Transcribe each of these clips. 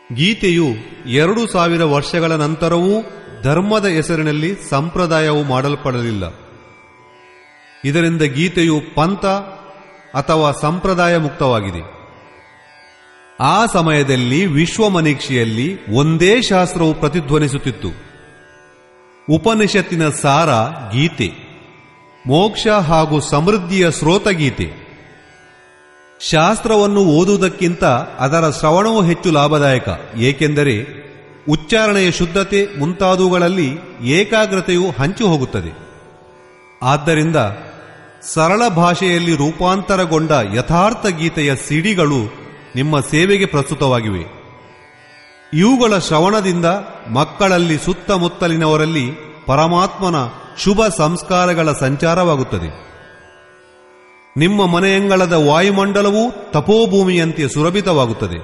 ಗೀತೆಯು ಎರಡು ಸಾವಿರ ವರ್ಷಗಳ ನಂತರವೂ ಧರ್ಮದ ಹೆಸರಿನಲ್ಲಿ ಸಂಪ್ರದಾಯವು ಮಾಡಲ್ಪಡಲಿಲ್ಲ ಇದರಿಂದ ಗೀತೆಯು ಪಂಥ ಅಥವಾ ಸಂಪ್ರದಾಯ ಮುಕ್ತವಾಗಿದೆ ಆ ಸಮಯದಲ್ಲಿ ವಿಶ್ವಮನೀಕ್ಷೆಯಲ್ಲಿ ಒಂದೇ ಶಾಸ್ತ್ರವು ಪ್ರತಿಧ್ವನಿಸುತ್ತಿತ್ತು ಉಪನಿಷತ್ತಿನ ಸಾರ ಗೀತೆ ಮೋಕ್ಷ ಹಾಗೂ ಸಮೃದ್ಧಿಯ ಸ್ರೋತ ಗೀತೆ ಶಾಸ್ತ್ರವನ್ನು ಓದುವುದಕ್ಕಿಂತ ಅದರ ಶ್ರವಣವು ಹೆಚ್ಚು ಲಾಭದಾಯಕ ಏಕೆಂದರೆ ಉಚ್ಚಾರಣೆಯ ಶುದ್ಧತೆ ಮುಂತಾದವುಗಳಲ್ಲಿ ಏಕಾಗ್ರತೆಯು ಹಂಚಿ ಹೋಗುತ್ತದೆ ಆದ್ದರಿಂದ ಸರಳ ಭಾಷೆಯಲ್ಲಿ ರೂಪಾಂತರಗೊಂಡ ಯಥಾರ್ಥ ಗೀತೆಯ ಸಿಡಿಗಳು ನಿಮ್ಮ ಸೇವೆಗೆ ಪ್ರಸ್ತುತವಾಗಿವೆ ಇವುಗಳ ಶ್ರವಣದಿಂದ ಮಕ್ಕಳಲ್ಲಿ ಸುತ್ತಮುತ್ತಲಿನವರಲ್ಲಿ ಪರಮಾತ್ಮನ ಶುಭ ಸಂಸ್ಕಾರಗಳ ಸಂಚಾರವಾಗುತ್ತದೆ ನಿಮ್ಮ ಮನೆಯಂಗಳದ ವಾಯುಮಂಡಲವೂ ತಪೋಭೂಮಿಯಂತೆ ಸುರಭಿತವಾಗುತ್ತದೆ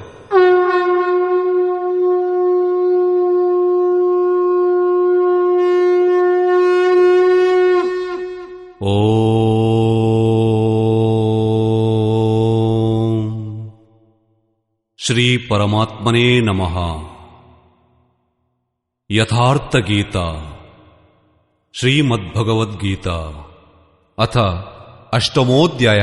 ಓಂ ಶ್ರೀ ಪರಮಾತ್ಮನೇ ನಮಃ ಯಥಾರ್ಥ ಗೀತಾ ಶ್ರೀಮದ್ಭಗವದ್ಗೀತಾ ಅಥ ಅಷ್ಟಮೋಧ್ಯಾಯ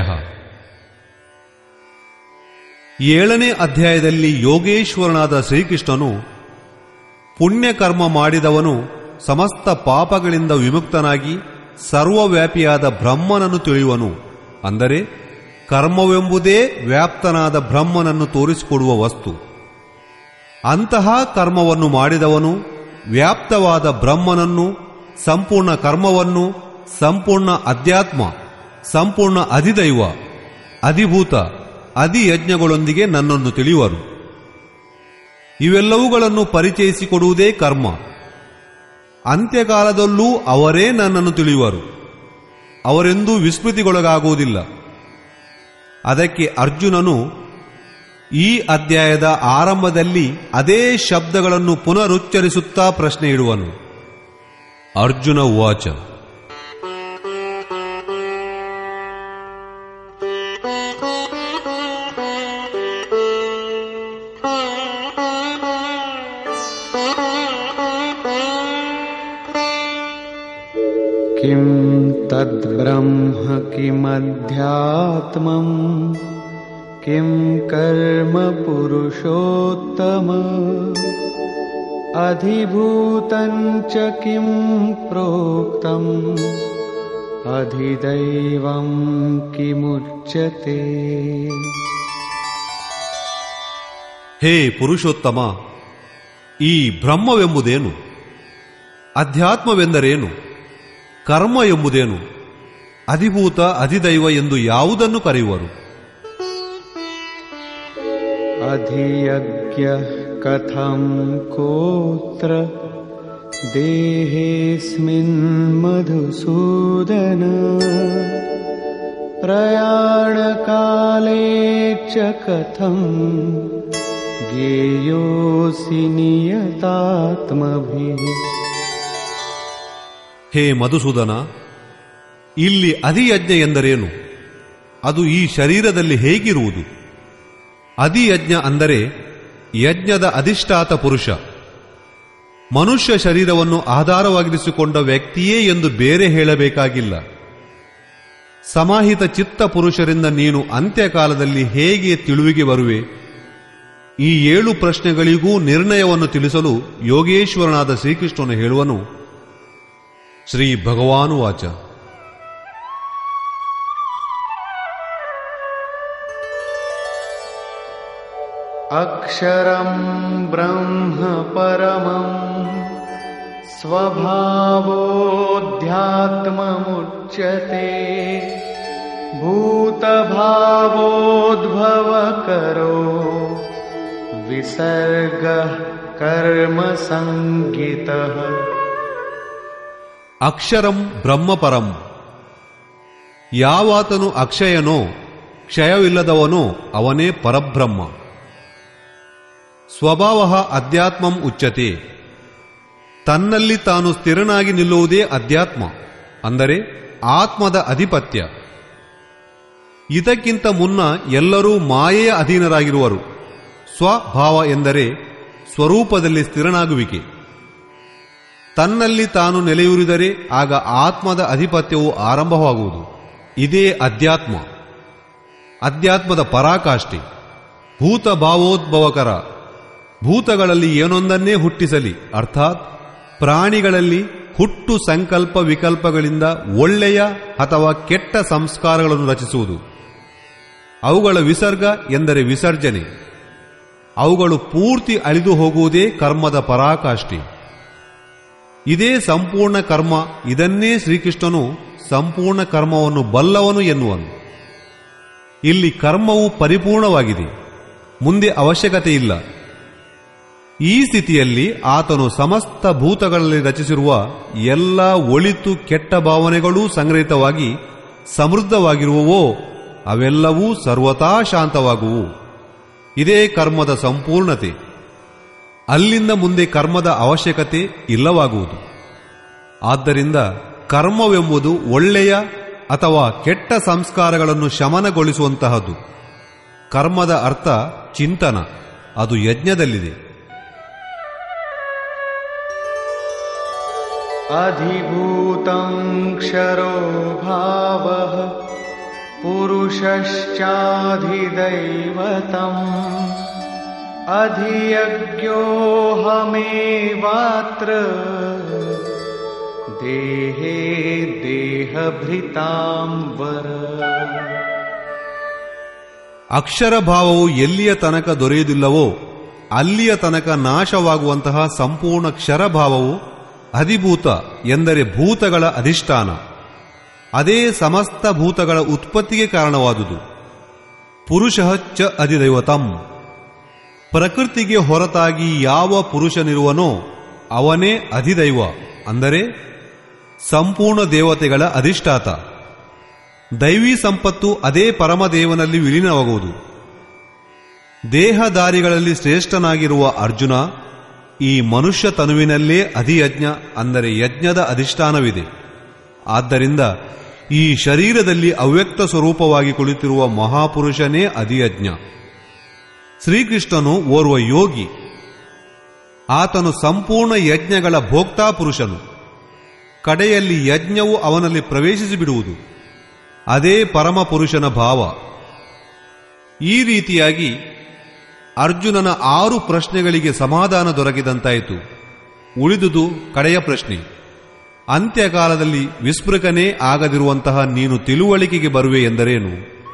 ಏಳನೇ ಅಧ್ಯಾಯದಲ್ಲಿ ಯೋಗೇಶ್ವರನಾದ ಶ್ರೀಕೃಷ್ಣನು ಪುಣ್ಯಕರ್ಮ ಮಾಡಿದವನು ಸಮಸ್ತ ಪಾಪಗಳಿಂದ ವಿಮುಕ್ತನಾಗಿ ಸರ್ವವ್ಯಾಪಿಯಾದ ಬ್ರಹ್ಮನನ್ನು ತಿಳಿಯುವನು ಅಂದರೆ ಕರ್ಮವೆಂಬುದೇ ವ್ಯಾಪ್ತನಾದ ಬ್ರಹ್ಮನನ್ನು ತೋರಿಸಿಕೊಡುವ ವಸ್ತು ಅಂತಹ ಕರ್ಮವನ್ನು ಮಾಡಿದವನು ವ್ಯಾಪ್ತವಾದ ಬ್ರಹ್ಮನನ್ನು ಸಂಪೂರ್ಣ ಕರ್ಮವನ್ನು ಸಂಪೂರ್ಣ ಅಧ್ಯಾತ್ಮ ಸಂಪೂರ್ಣ ಅಧಿದೈವ ಅಧಿಭೂತ ಅಧಿಯಜ್ಞಗಳೊಂದಿಗೆ ನನ್ನನ್ನು ತಿಳಿಯುವರು ಇವೆಲ್ಲವುಗಳನ್ನು ಪರಿಚಯಿಸಿಕೊಡುವುದೇ ಕರ್ಮ ಅಂತ್ಯಕಾಲದಲ್ಲೂ ಅವರೇ ನನ್ನನ್ನು ತಿಳಿಯುವರು ಅವರೆಂದೂ ವಿಸ್ಮೃತಿಗೊಳಗಾಗುವುದಿಲ್ಲ ಅದಕ್ಕೆ ಅರ್ಜುನನು ಈ ಅಧ್ಯಾಯದ ಆರಂಭದಲ್ಲಿ ಅದೇ ಶಬ್ದಗಳನ್ನು ಪುನರುಚ್ಚರಿಸುತ್ತಾ ಪ್ರಶ್ನೆ ಇಡುವನು ಅರ್ಜುನ ಉವಾಚ किं तद्ब्रह्म किमध्यात्मम् किं कर्म पुरुषोत्तम अधिभूतं च किं प्रोक्तम् अधिदैवं किमुच्यते ಹೇ ಪುರುಷೋತ್ತಮ ಈ ಬ್ರಹ್ಮವೆಂಬುದೇನು ಅಧ್ಯಾತ್ಮವೆಂದರೇನು ಕರ್ಮ ಎಂಬುದೇನು ಅಧಿಭೂತ ಅಧಿದೈವ ಎಂದು ಯಾವುದನ್ನು ಕರೆಯುವರು अधियज्ञः कथं कोत्र देहेऽस्मिन् मधुसूदन प्रयाणकाले च कथम् ज्ञेयोऽसि नियतात्मभिः ಹೇ ಮಧುಸೂದನ ಇಲ್ಲಿ ಅಧಿಯಜ್ಞ ಎಂದರೇನು ಅದು ಈ ಶರೀರದಲ್ಲಿ ಹೇಗಿರುವುದು ಅಧಿಯಜ್ಞ ಅಂದರೆ ಯಜ್ಞದ ಅಧಿಷ್ಠಾತ ಪುರುಷ ಮನುಷ್ಯ ಶರೀರವನ್ನು ಆಧಾರವಾಗಿರಿಸಿಕೊಂಡ ವ್ಯಕ್ತಿಯೇ ಎಂದು ಬೇರೆ ಹೇಳಬೇಕಾಗಿಲ್ಲ ಸಮಾಹಿತ ಚಿತ್ತ ಪುರುಷರಿಂದ ನೀನು ಅಂತ್ಯಕಾಲದಲ್ಲಿ ಹೇಗೆ ತಿಳುವಿಗೆ ಬರುವೆ ಈ ಏಳು ಪ್ರಶ್ನೆಗಳಿಗೂ ನಿರ್ಣಯವನ್ನು ತಿಳಿಸಲು ಯೋಗೇಶ್ವರನಾದ ಶ್ರೀಕೃಷ್ಣನು ಹೇಳುವನು ಶ್ರೀ ಭಗವಾನುವಾಚ अक्षरं ब्रह्म परमम् स्वभावोऽध्यात्ममुच्यते भूतभावोद्भवकरो विसर्गः कर्मसङ्गितः ಅಕ್ಷರಂ ಬ್ರಹ್ಮಪರಂ ಯಾವಾತನು ಅಕ್ಷಯನೋ ಕ್ಷಯವಿಲ್ಲದವನೋ ಅವನೇ ಪರಬ್ರಹ್ಮ ಸ್ವಭಾವ ಅಧ್ಯಾತ್ಮಂ ಉಚ್ಯತೆ ತನ್ನಲ್ಲಿ ತಾನು ಸ್ಥಿರನಾಗಿ ನಿಲ್ಲುವುದೇ ಅಧ್ಯಾತ್ಮ ಅಂದರೆ ಆತ್ಮದ ಅಧಿಪತ್ಯ ಇದಕ್ಕಿಂತ ಮುನ್ನ ಎಲ್ಲರೂ ಮಾಯೆಯ ಅಧೀನರಾಗಿರುವರು ಸ್ವಭಾವ ಎಂದರೆ ಸ್ವರೂಪದಲ್ಲಿ ಸ್ಥಿರನಾಗುವಿಕೆ ತನ್ನಲ್ಲಿ ತಾನು ನೆಲೆಯೂರಿದರೆ ಆಗ ಆತ್ಮದ ಅಧಿಪತ್ಯವು ಆರಂಭವಾಗುವುದು ಇದೇ ಅಧ್ಯಾತ್ಮ ಅಧ್ಯಾತ್ಮದ ಪರಾಕಾಷ್ಠೆ ಭೂತ ಭಾವೋದ್ಭವಕರ ಭೂತಗಳಲ್ಲಿ ಏನೊಂದನ್ನೇ ಹುಟ್ಟಿಸಲಿ ಅರ್ಥಾತ್ ಪ್ರಾಣಿಗಳಲ್ಲಿ ಹುಟ್ಟು ಸಂಕಲ್ಪ ವಿಕಲ್ಪಗಳಿಂದ ಒಳ್ಳೆಯ ಅಥವಾ ಕೆಟ್ಟ ಸಂಸ್ಕಾರಗಳನ್ನು ರಚಿಸುವುದು ಅವುಗಳ ವಿಸರ್ಗ ಎಂದರೆ ವಿಸರ್ಜನೆ ಅವುಗಳು ಪೂರ್ತಿ ಅಳಿದು ಹೋಗುವುದೇ ಕರ್ಮದ ಪರಾಕಾಷ್ಠೆ ಇದೇ ಸಂಪೂರ್ಣ ಕರ್ಮ ಇದನ್ನೇ ಶ್ರೀಕೃಷ್ಣನು ಸಂಪೂರ್ಣ ಕರ್ಮವನ್ನು ಬಲ್ಲವನು ಎನ್ನುವನು ಇಲ್ಲಿ ಕರ್ಮವು ಪರಿಪೂರ್ಣವಾಗಿದೆ ಮುಂದೆ ಅವಶ್ಯಕತೆ ಇಲ್ಲ ಈ ಸ್ಥಿತಿಯಲ್ಲಿ ಆತನು ಸಮಸ್ತ ಭೂತಗಳಲ್ಲಿ ರಚಿಸಿರುವ ಎಲ್ಲ ಒಳಿತು ಕೆಟ್ಟ ಭಾವನೆಗಳೂ ಸಂಗ್ರಹಿತವಾಗಿ ಸಮೃದ್ಧವಾಗಿರುವವೋ ಅವೆಲ್ಲವೂ ಸರ್ವತಾ ಶಾಂತವಾಗುವು ಇದೇ ಕರ್ಮದ ಸಂಪೂರ್ಣತೆ ಅಲ್ಲಿಂದ ಮುಂದೆ ಕರ್ಮದ ಅವಶ್ಯಕತೆ ಇಲ್ಲವಾಗುವುದು ಆದ್ದರಿಂದ ಕರ್ಮವೆಂಬುದು ಒಳ್ಳೆಯ ಅಥವಾ ಕೆಟ್ಟ ಸಂಸ್ಕಾರಗಳನ್ನು ಶಮನಗೊಳಿಸುವಂತಹದ್ದು ಕರ್ಮದ ಅರ್ಥ ಚಿಂತನ ಅದು ಯಜ್ಞದಲ್ಲಿದೆ अधिभूतं क्षरो भावः पुरुषश्चाधिदैवतम् अधियज्ञोऽहमेवात्र देहे देहभृतां वर ಅಕ್ಷರ ಭಾವವು ಎಲ್ಲಿಯ ತನಕ ದೊರೆಯುವುದಿಲ್ಲವೋ ಅಲ್ಲಿಯ ತನಕ ನಾಶವಾಗುವಂತಹ ಸಂಪೂರ್ಣ ಕ್ಷರಭಾವವು ಅಧಿಭೂತ ಎಂದರೆ ಭೂತಗಳ ಅಧಿಷ್ಠಾನ ಅದೇ ಸಮಸ್ತ ಭೂತಗಳ ಉತ್ಪತ್ತಿಗೆ ಕಾರಣವಾದುದು ಪುರುಷ ಚ ಅಧಿದೈವತಂ ಪ್ರಕೃತಿಗೆ ಹೊರತಾಗಿ ಯಾವ ಪುರುಷನಿರುವನೋ ಅವನೇ ಅಧಿದೈವ ಅಂದರೆ ಸಂಪೂರ್ಣ ದೇವತೆಗಳ ಅಧಿಷ್ಠಾತ ದೈವಿ ಸಂಪತ್ತು ಅದೇ ಪರಮದೇವನಲ್ಲಿ ವಿಲೀನವಾಗುವುದು ದೇಹದಾರಿಗಳಲ್ಲಿ ಶ್ರೇಷ್ಠನಾಗಿರುವ ಅರ್ಜುನ ಈ ಮನುಷ್ಯ ತನುವಿನಲ್ಲೇ ಅಧಿಯಜ್ಞ ಅಂದರೆ ಯಜ್ಞದ ಅಧಿಷ್ಠಾನವಿದೆ ಆದ್ದರಿಂದ ಈ ಶರೀರದಲ್ಲಿ ಅವ್ಯಕ್ತ ಸ್ವರೂಪವಾಗಿ ಕುಳಿತಿರುವ ಮಹಾಪುರುಷನೇ ಅಧಿಯಜ್ಞ ಶ್ರೀಕೃಷ್ಣನು ಓರ್ವ ಯೋಗಿ ಆತನು ಸಂಪೂರ್ಣ ಯಜ್ಞಗಳ ಭೋಕ್ತಾ ಪುರುಷನು ಕಡೆಯಲ್ಲಿ ಯಜ್ಞವು ಅವನಲ್ಲಿ ಪ್ರವೇಶಿಸಿ ಬಿಡುವುದು ಅದೇ ಪರಮ ಪುರುಷನ ಭಾವ ಈ ರೀತಿಯಾಗಿ ಅರ್ಜುನನ ಆರು ಪ್ರಶ್ನೆಗಳಿಗೆ ಸಮಾಧಾನ ದೊರಕಿದಂತಾಯಿತು ಉಳಿದುದು ಕಡೆಯ ಪ್ರಶ್ನೆ ಅಂತ್ಯಕಾಲದಲ್ಲಿ ವಿಸ್ಮೃಕನೇ ಆಗದಿರುವಂತಹ ನೀನು ತಿಳುವಳಿಕೆಗೆ ಬರುವೆ ಎಂದರೇನು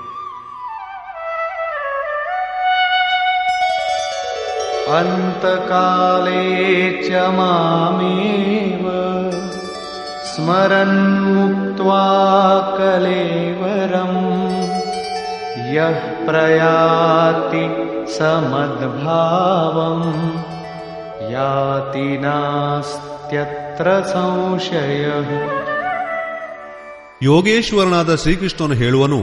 अन्तकाले च मामेव स्मरन्मुक्त्वा कलेवरम् यः प्रयाति समद्भावम् याति नास्त्यत्र संशयः ಯೋಗೇಶ್ವರನಾದ ಶ್ರೀಕೃಷ್ಣನು ಹೇಳುವನು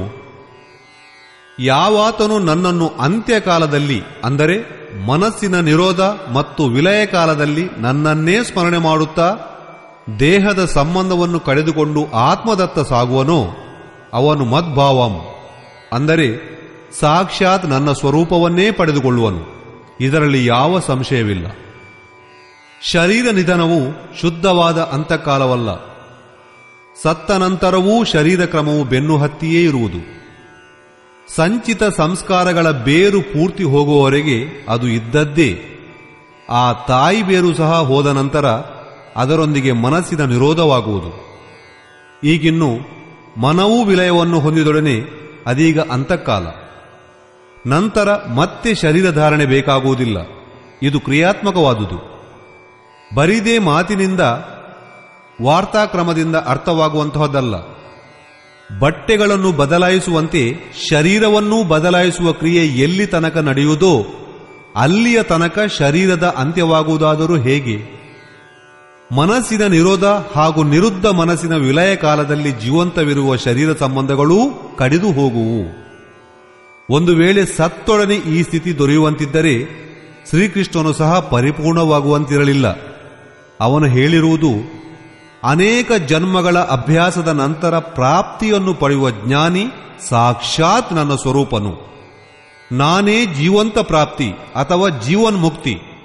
ಯಾವಾತನು ನನ್ನನ್ನು ಅಂತ್ಯಕಾಲದಲ್ಲಿ ಅಂದರೆ ಮನಸ್ಸಿನ ನಿರೋಧ ಮತ್ತು ವಿಲಯ ಕಾಲದಲ್ಲಿ ನನ್ನನ್ನೇ ಸ್ಮರಣೆ ಮಾಡುತ್ತಾ ದೇಹದ ಸಂಬಂಧವನ್ನು ಕಳೆದುಕೊಂಡು ಆತ್ಮದತ್ತ ಸಾಗುವನೋ ಅವನು ಮದ್ಭಾವಂ ಅಂದರೆ ಸಾಕ್ಷಾತ್ ನನ್ನ ಸ್ವರೂಪವನ್ನೇ ಪಡೆದುಕೊಳ್ಳುವನು ಇದರಲ್ಲಿ ಯಾವ ಸಂಶಯವಿಲ್ಲ ಶರೀರ ನಿಧನವು ಶುದ್ಧವಾದ ಅಂತಃಕಾಲವಲ್ಲ ಸತ್ತ ನಂತರವೂ ಶರೀರ ಕ್ರಮವು ಬೆನ್ನು ಹತ್ತಿಯೇ ಇರುವುದು ಸಂಚಿತ ಸಂಸ್ಕಾರಗಳ ಬೇರು ಪೂರ್ತಿ ಹೋಗುವವರೆಗೆ ಅದು ಇದ್ದದ್ದೇ ಆ ತಾಯಿ ಬೇರು ಸಹ ಹೋದ ನಂತರ ಅದರೊಂದಿಗೆ ಮನಸ್ಸಿನ ನಿರೋಧವಾಗುವುದು ಈಗಿನ್ನು ಮನವೂ ವಿಲಯವನ್ನು ಹೊಂದಿದೊಡನೆ ಅದೀಗ ಅಂತಃಕಾಲ ನಂತರ ಮತ್ತೆ ಶರೀರ ಧಾರಣೆ ಬೇಕಾಗುವುದಿಲ್ಲ ಇದು ಕ್ರಿಯಾತ್ಮಕವಾದುದು ಬರಿದೇ ಮಾತಿನಿಂದ ವಾರ್ತಾಕ್ರಮದಿಂದ ಅರ್ಥವಾಗುವಂತಹದ್ದಲ್ಲ ಬಟ್ಟೆಗಳನ್ನು ಬದಲಾಯಿಸುವಂತೆ ಶರೀರವನ್ನೂ ಬದಲಾಯಿಸುವ ಕ್ರಿಯೆ ಎಲ್ಲಿ ತನಕ ನಡೆಯುವುದೋ ಅಲ್ಲಿಯ ತನಕ ಶರೀರದ ಅಂತ್ಯವಾಗುವುದಾದರೂ ಹೇಗೆ ಮನಸ್ಸಿನ ನಿರೋಧ ಹಾಗೂ ನಿರುದ್ಧ ಮನಸ್ಸಿನ ವಿಲಯ ಕಾಲದಲ್ಲಿ ಜೀವಂತವಿರುವ ಶರೀರ ಸಂಬಂಧಗಳೂ ಕಡಿದು ಹೋಗುವು ಒಂದು ವೇಳೆ ಸತ್ತೊಡನೆ ಈ ಸ್ಥಿತಿ ದೊರೆಯುವಂತಿದ್ದರೆ ಶ್ರೀಕೃಷ್ಣನು ಸಹ ಪರಿಪೂರ್ಣವಾಗುವಂತಿರಲಿಲ್ಲ ಅವನು ಹೇಳಿರುವುದು ಅನೇಕ ಜನ್ಮಗಳ ಅಭ್ಯಾಸದ ನಂತರ ಪ್ರಾಪ್ತಿಯನ್ನು ಪಡೆಯುವ ಜ್ಞಾನಿ ಸಾಕ್ಷಾತ್ ನನ್ನ ಸ್ವರೂಪನು ನಾನೇ ಜೀವಂತ ಪ್ರಾಪ್ತಿ ಅಥವಾ ಜೀವನ್ಮುಕ್ತಿ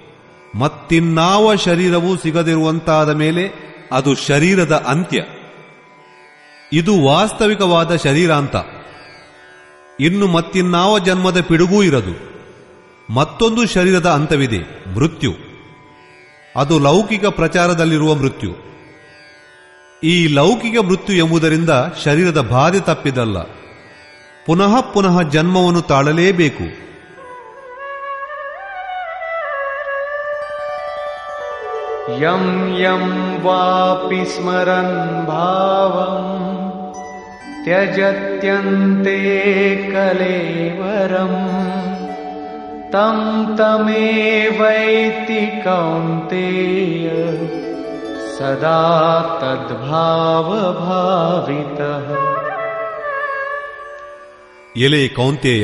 ಮತ್ತಿನ್ನಾವ ಶರೀರವೂ ಸಿಗದಿರುವಂತಾದ ಮೇಲೆ ಅದು ಶರೀರದ ಅಂತ್ಯ ಇದು ವಾಸ್ತವಿಕವಾದ ಶರೀರ ಅಂತ ಇನ್ನು ಮತ್ತಿನ್ನಾವ ಜನ್ಮದ ಪಿಡುಗೂ ಇರದು ಮತ್ತೊಂದು ಶರೀರದ ಅಂತವಿದೆ ಮೃತ್ಯು ಅದು ಲೌಕಿಕ ಪ್ರಚಾರದಲ್ಲಿರುವ ಮೃತ್ಯು ಈ ಲೌಕಿಕ ಮೃತ್ಯು ಎಂಬುದರಿಂದ ಶರೀರದ ಬಾಧೆ ತಪ್ಪಿದಲ್ಲ ಪುನಃ ಪುನಃ ಜನ್ಮವನ್ನು ತಾಳಲೇಬೇಕು यं यं वापि स्मरन् भावम् त्यजत्यन्ते कलेवरम् तं तमेवैति कौन्तेय सदा तद्भावभावितः ಎಲೆ ಕೌಂತೇಯ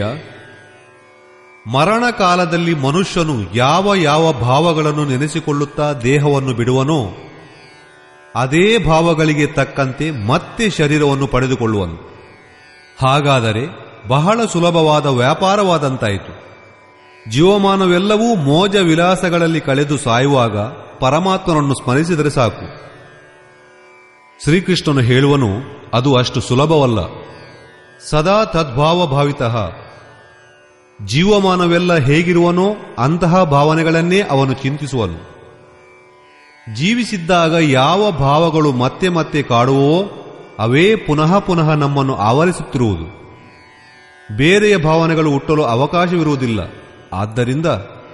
ಮರಣಕಾಲದಲ್ಲಿ ಮನುಷ್ಯನು ಯಾವ ಯಾವ ಭಾವಗಳನ್ನು ನೆನೆಸಿಕೊಳ್ಳುತ್ತಾ ದೇಹವನ್ನು ಬಿಡುವನೋ ಅದೇ ಭಾವಗಳಿಗೆ ತಕ್ಕಂತೆ ಮತ್ತೆ ಶರೀರವನ್ನು ಪಡೆದುಕೊಳ್ಳುವನು ಹಾಗಾದರೆ ಬಹಳ ಸುಲಭವಾದ ವ್ಯಾಪಾರವಾದಂತಾಯಿತು ಜೀವಮಾನವೆಲ್ಲವೂ ಮೋಜ ವಿಲಾಸಗಳಲ್ಲಿ ಕಳೆದು ಸಾಯುವಾಗ ಪರಮಾತ್ಮನನ್ನು ಸ್ಮರಿಸಿದರೆ ಸಾಕು ಶ್ರೀಕೃಷ್ಣನು ಹೇಳುವನು ಅದು ಅಷ್ಟು ಸುಲಭವಲ್ಲ ಸದಾ ತದ್ಭಾವಭಾವಿತ ಜೀವಮಾನವೆಲ್ಲ ಹೇಗಿರುವನೋ ಅಂತಹ ಭಾವನೆಗಳನ್ನೇ ಅವನು ಚಿಂತಿಸುವನು ಜೀವಿಸಿದ್ದಾಗ ಯಾವ ಭಾವಗಳು ಮತ್ತೆ ಮತ್ತೆ ಕಾಡುವೋ ಅವೇ ಪುನಃ ಪುನಃ ನಮ್ಮನ್ನು ಆವರಿಸುತ್ತಿರುವುದು ಬೇರೆಯ ಭಾವನೆಗಳು ಹುಟ್ಟಲು ಅವಕಾಶವಿರುವುದಿಲ್ಲ ಆದ್ದರಿಂದ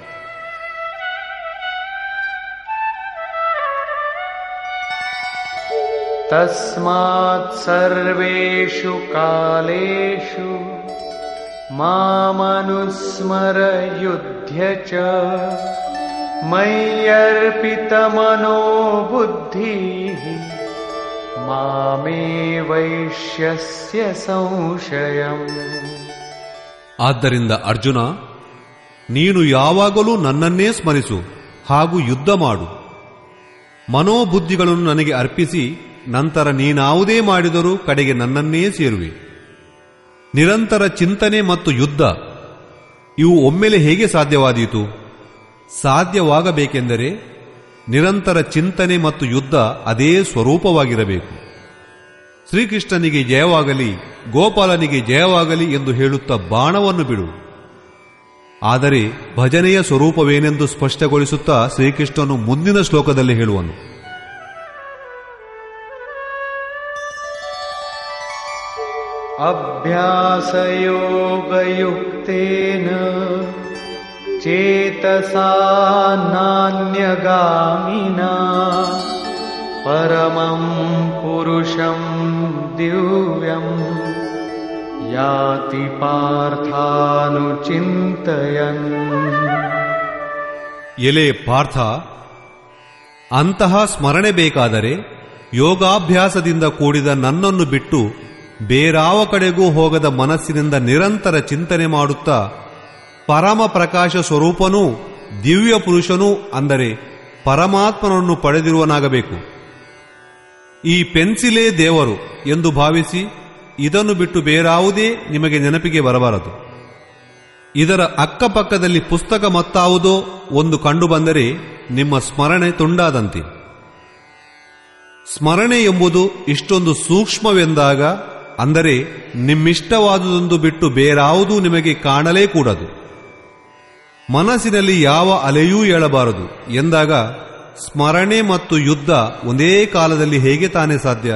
तस्मात् सर्वेषु कालेषु मामनुस्मर युध्य च मय्यर्पितमनो बुद्धिः मामे वैश्यस्य संशयम् ಆದ್ದರಿಂದ ಅರ್ಜುನ ನೀನು ಯಾವಾಗಲೂ ನನ್ನನ್ನೇ ಸ್ಮರಿಸು ಹಾಗೂ ಯುದ್ಧ ಮಾಡು ಮನೋಬುದ್ಧಿಗಳನ್ನು ನನಗೆ ಅರ್ಪಿಸಿ ನಂತರ ನೀನಾವುದೇ ಮಾಡಿದರೂ ಕಡೆಗೆ ನನ್ನನ್ನೇ ಸೇರುವೆ ನಿರಂತರ ಚಿಂತನೆ ಮತ್ತು ಯುದ್ಧ ಇವು ಒಮ್ಮೆಲೆ ಹೇಗೆ ಸಾಧ್ಯವಾದೀತು ಸಾಧ್ಯವಾಗಬೇಕೆಂದರೆ ನಿರಂತರ ಚಿಂತನೆ ಮತ್ತು ಯುದ್ಧ ಅದೇ ಸ್ವರೂಪವಾಗಿರಬೇಕು ಶ್ರೀಕೃಷ್ಣನಿಗೆ ಜಯವಾಗಲಿ ಗೋಪಾಲನಿಗೆ ಜಯವಾಗಲಿ ಎಂದು ಹೇಳುತ್ತಾ ಬಾಣವನ್ನು ಬಿಡು ಆದರೆ ಭಜನೆಯ ಸ್ವರೂಪವೇನೆಂದು ಸ್ಪಷ್ಟಗೊಳಿಸುತ್ತಾ ಶ್ರೀಕೃಷ್ಣನು ಮುಂದಿನ ಶ್ಲೋಕದಲ್ಲಿ ಹೇಳುವನು अभ्यासयोगयुक्तेन चेतसा नान्यगामिना परमं पुरुषं दिव्यम् याति पार्थानुचिन्तयन् ಎಲೆ ಪಾರ್ಥ ಅಂತಹ ಸ್ಮರಣೆ ಬೇಕಾದರೆ ಯೋಗಾಭ್ಯಾಸದಿಂದ ಕೂಡಿದ ನನ್ನನ್ನು ಬಿಟ್ಟು ಬೇರಾವ ಕಡೆಗೂ ಹೋಗದ ಮನಸ್ಸಿನಿಂದ ನಿರಂತರ ಚಿಂತನೆ ಮಾಡುತ್ತಾ ಪರಮ ಪ್ರಕಾಶ ಸ್ವರೂಪನೂ ದಿವ್ಯ ಪುರುಷನೂ ಅಂದರೆ ಪರಮಾತ್ಮನನ್ನು ಪಡೆದಿರುವನಾಗಬೇಕು ಈ ಪೆನ್ಸಿಲೇ ದೇವರು ಎಂದು ಭಾವಿಸಿ ಇದನ್ನು ಬಿಟ್ಟು ಬೇರಾವುದೇ ನಿಮಗೆ ನೆನಪಿಗೆ ಬರಬಾರದು ಇದರ ಅಕ್ಕಪಕ್ಕದಲ್ಲಿ ಪುಸ್ತಕ ಮತ್ತಾವುದೋ ಒಂದು ಕಂಡುಬಂದರೆ ನಿಮ್ಮ ಸ್ಮರಣೆ ತುಂಡಾದಂತೆ ಸ್ಮರಣೆ ಎಂಬುದು ಇಷ್ಟೊಂದು ಸೂಕ್ಷ್ಮವೆಂದಾಗ ಅಂದರೆ ನಿಮ್ಮಿಷ್ಟವಾದುದೊಂದು ಬಿಟ್ಟು ಬೇರಾವುದೂ ನಿಮಗೆ ಕಾಣಲೇ ಕೂಡದು ಮನಸ್ಸಿನಲ್ಲಿ ಯಾವ ಅಲೆಯೂ ಏಳಬಾರದು ಎಂದಾಗ ಸ್ಮರಣೆ ಮತ್ತು ಯುದ್ಧ ಒಂದೇ ಕಾಲದಲ್ಲಿ ಹೇಗೆ ತಾನೇ ಸಾಧ್ಯ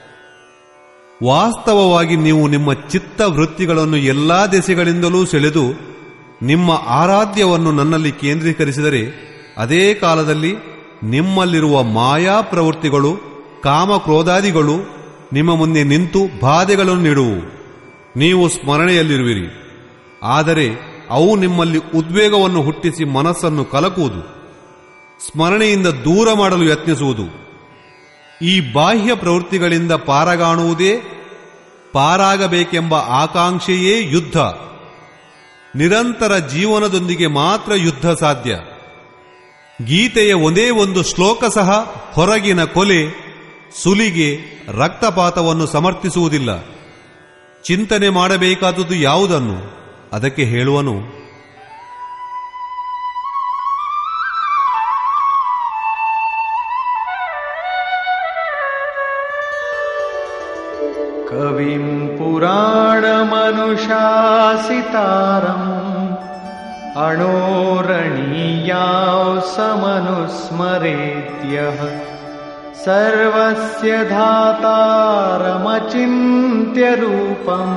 ವಾಸ್ತವವಾಗಿ ನೀವು ನಿಮ್ಮ ಚಿತ್ತ ವೃತ್ತಿಗಳನ್ನು ಎಲ್ಲಾ ದೆಸೆಗಳಿಂದಲೂ ಸೆಳೆದು ನಿಮ್ಮ ಆರಾಧ್ಯವನ್ನು ನನ್ನಲ್ಲಿ ಕೇಂದ್ರೀಕರಿಸಿದರೆ ಅದೇ ಕಾಲದಲ್ಲಿ ನಿಮ್ಮಲ್ಲಿರುವ ಮಾಯಾ ಪ್ರವೃತ್ತಿಗಳು ಕಾಮ ಕ್ರೋಧಾದಿಗಳು ನಿಮ್ಮ ಮುಂದೆ ನಿಂತು ಬಾಧೆಗಳನ್ನು ನೀಡುವು ನೀವು ಸ್ಮರಣೆಯಲ್ಲಿರುವಿರಿ ಆದರೆ ಅವು ನಿಮ್ಮಲ್ಲಿ ಉದ್ವೇಗವನ್ನು ಹುಟ್ಟಿಸಿ ಮನಸ್ಸನ್ನು ಕಲಕುವುದು ಸ್ಮರಣೆಯಿಂದ ದೂರ ಮಾಡಲು ಯತ್ನಿಸುವುದು ಈ ಬಾಹ್ಯ ಪ್ರವೃತ್ತಿಗಳಿಂದ ಪಾರಗಾಣುವುದೇ ಪಾರಾಗಬೇಕೆಂಬ ಆಕಾಂಕ್ಷೆಯೇ ಯುದ್ಧ ನಿರಂತರ ಜೀವನದೊಂದಿಗೆ ಮಾತ್ರ ಯುದ್ಧ ಸಾಧ್ಯ ಗೀತೆಯ ಒಂದೇ ಒಂದು ಶ್ಲೋಕ ಸಹ ಹೊರಗಿನ ಕೊಲೆ ಸುಲಿಗೆ ರಕ್ತಪಾತವನ್ನು ಸಮರ್ಥಿಸುವುದಿಲ್ಲ ಚಿಂತನೆ ಮಾಡಬೇಕಾದುದು ಯಾವುದನ್ನು ಅದಕ್ಕೆ ಹೇಳುವನು कविं पुराणमनुशासितारम् अणोरणीयां समनुस्मरेद्यः सर्वस्य धातारमचिन्त्य रूपम्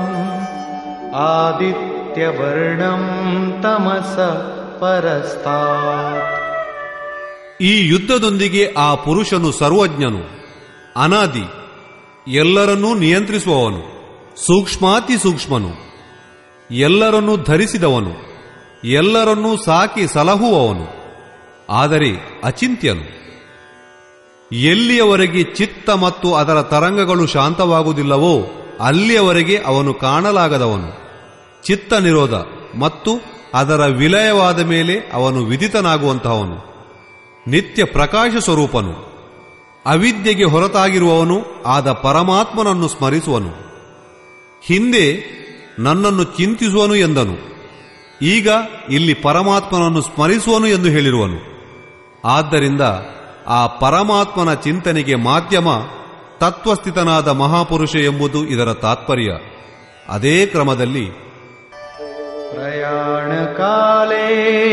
आदित्यवर्णं तमस परस्तात् ಈ ಯುದ್ಧದೊಂದಿಗೆ ಆ ಪುರುಷನು ಸರ್ವಜ್ಞನು ಅನಾದಿ ಎಲ್ಲರನ್ನೂ ನಿಯಂತ್ರಿಸುವವನು ಸೂಕ್ಷ್ಮಾತಿ ಸೂಕ್ಷ್ಮನು ಎಲ್ಲರನ್ನೂ ಧರಿಸಿದವನು ಎಲ್ಲರನ್ನೂ ಸಾಕಿ ಸಲಹುವವನು ಆದರೆ ಅಚಿಂತ್ಯನು ಎಲ್ಲಿಯವರೆಗೆ ಚಿತ್ತ ಮತ್ತು ಅದರ ತರಂಗಗಳು ಶಾಂತವಾಗುವುದಿಲ್ಲವೋ ಅಲ್ಲಿಯವರೆಗೆ ಅವನು ಕಾಣಲಾಗದವನು ಚಿತ್ತ ನಿರೋಧ ಮತ್ತು ಅದರ ವಿಲಯವಾದ ಮೇಲೆ ಅವನು ವಿದಿತನಾಗುವಂತಹವನು ನಿತ್ಯ ಪ್ರಕಾಶ ಸ್ವರೂಪನು ಅವಿದ್ಯೆಗೆ ಹೊರತಾಗಿರುವವನು ಆದ ಪರಮಾತ್ಮನನ್ನು ಸ್ಮರಿಸುವನು ಹಿಂದೆ ನನ್ನನ್ನು ಚಿಂತಿಸುವನು ಎಂದನು ಈಗ ಇಲ್ಲಿ ಪರಮಾತ್ಮನನ್ನು ಸ್ಮರಿಸುವನು ಎಂದು ಹೇಳಿರುವನು ಆದ್ದರಿಂದ ಆ ಪರಮಾತ್ಮನ ಚಿಂತನೆಗೆ ಮಾಧ್ಯಮ ತತ್ವಸ್ಥಿತನಾದ ಮಹಾಪುರುಷ ಎಂಬುದು ಇದರ ತಾತ್ಪರ್ಯ ಅದೇ ಕ್ರಮದಲ್ಲಿ प्रयाणकाले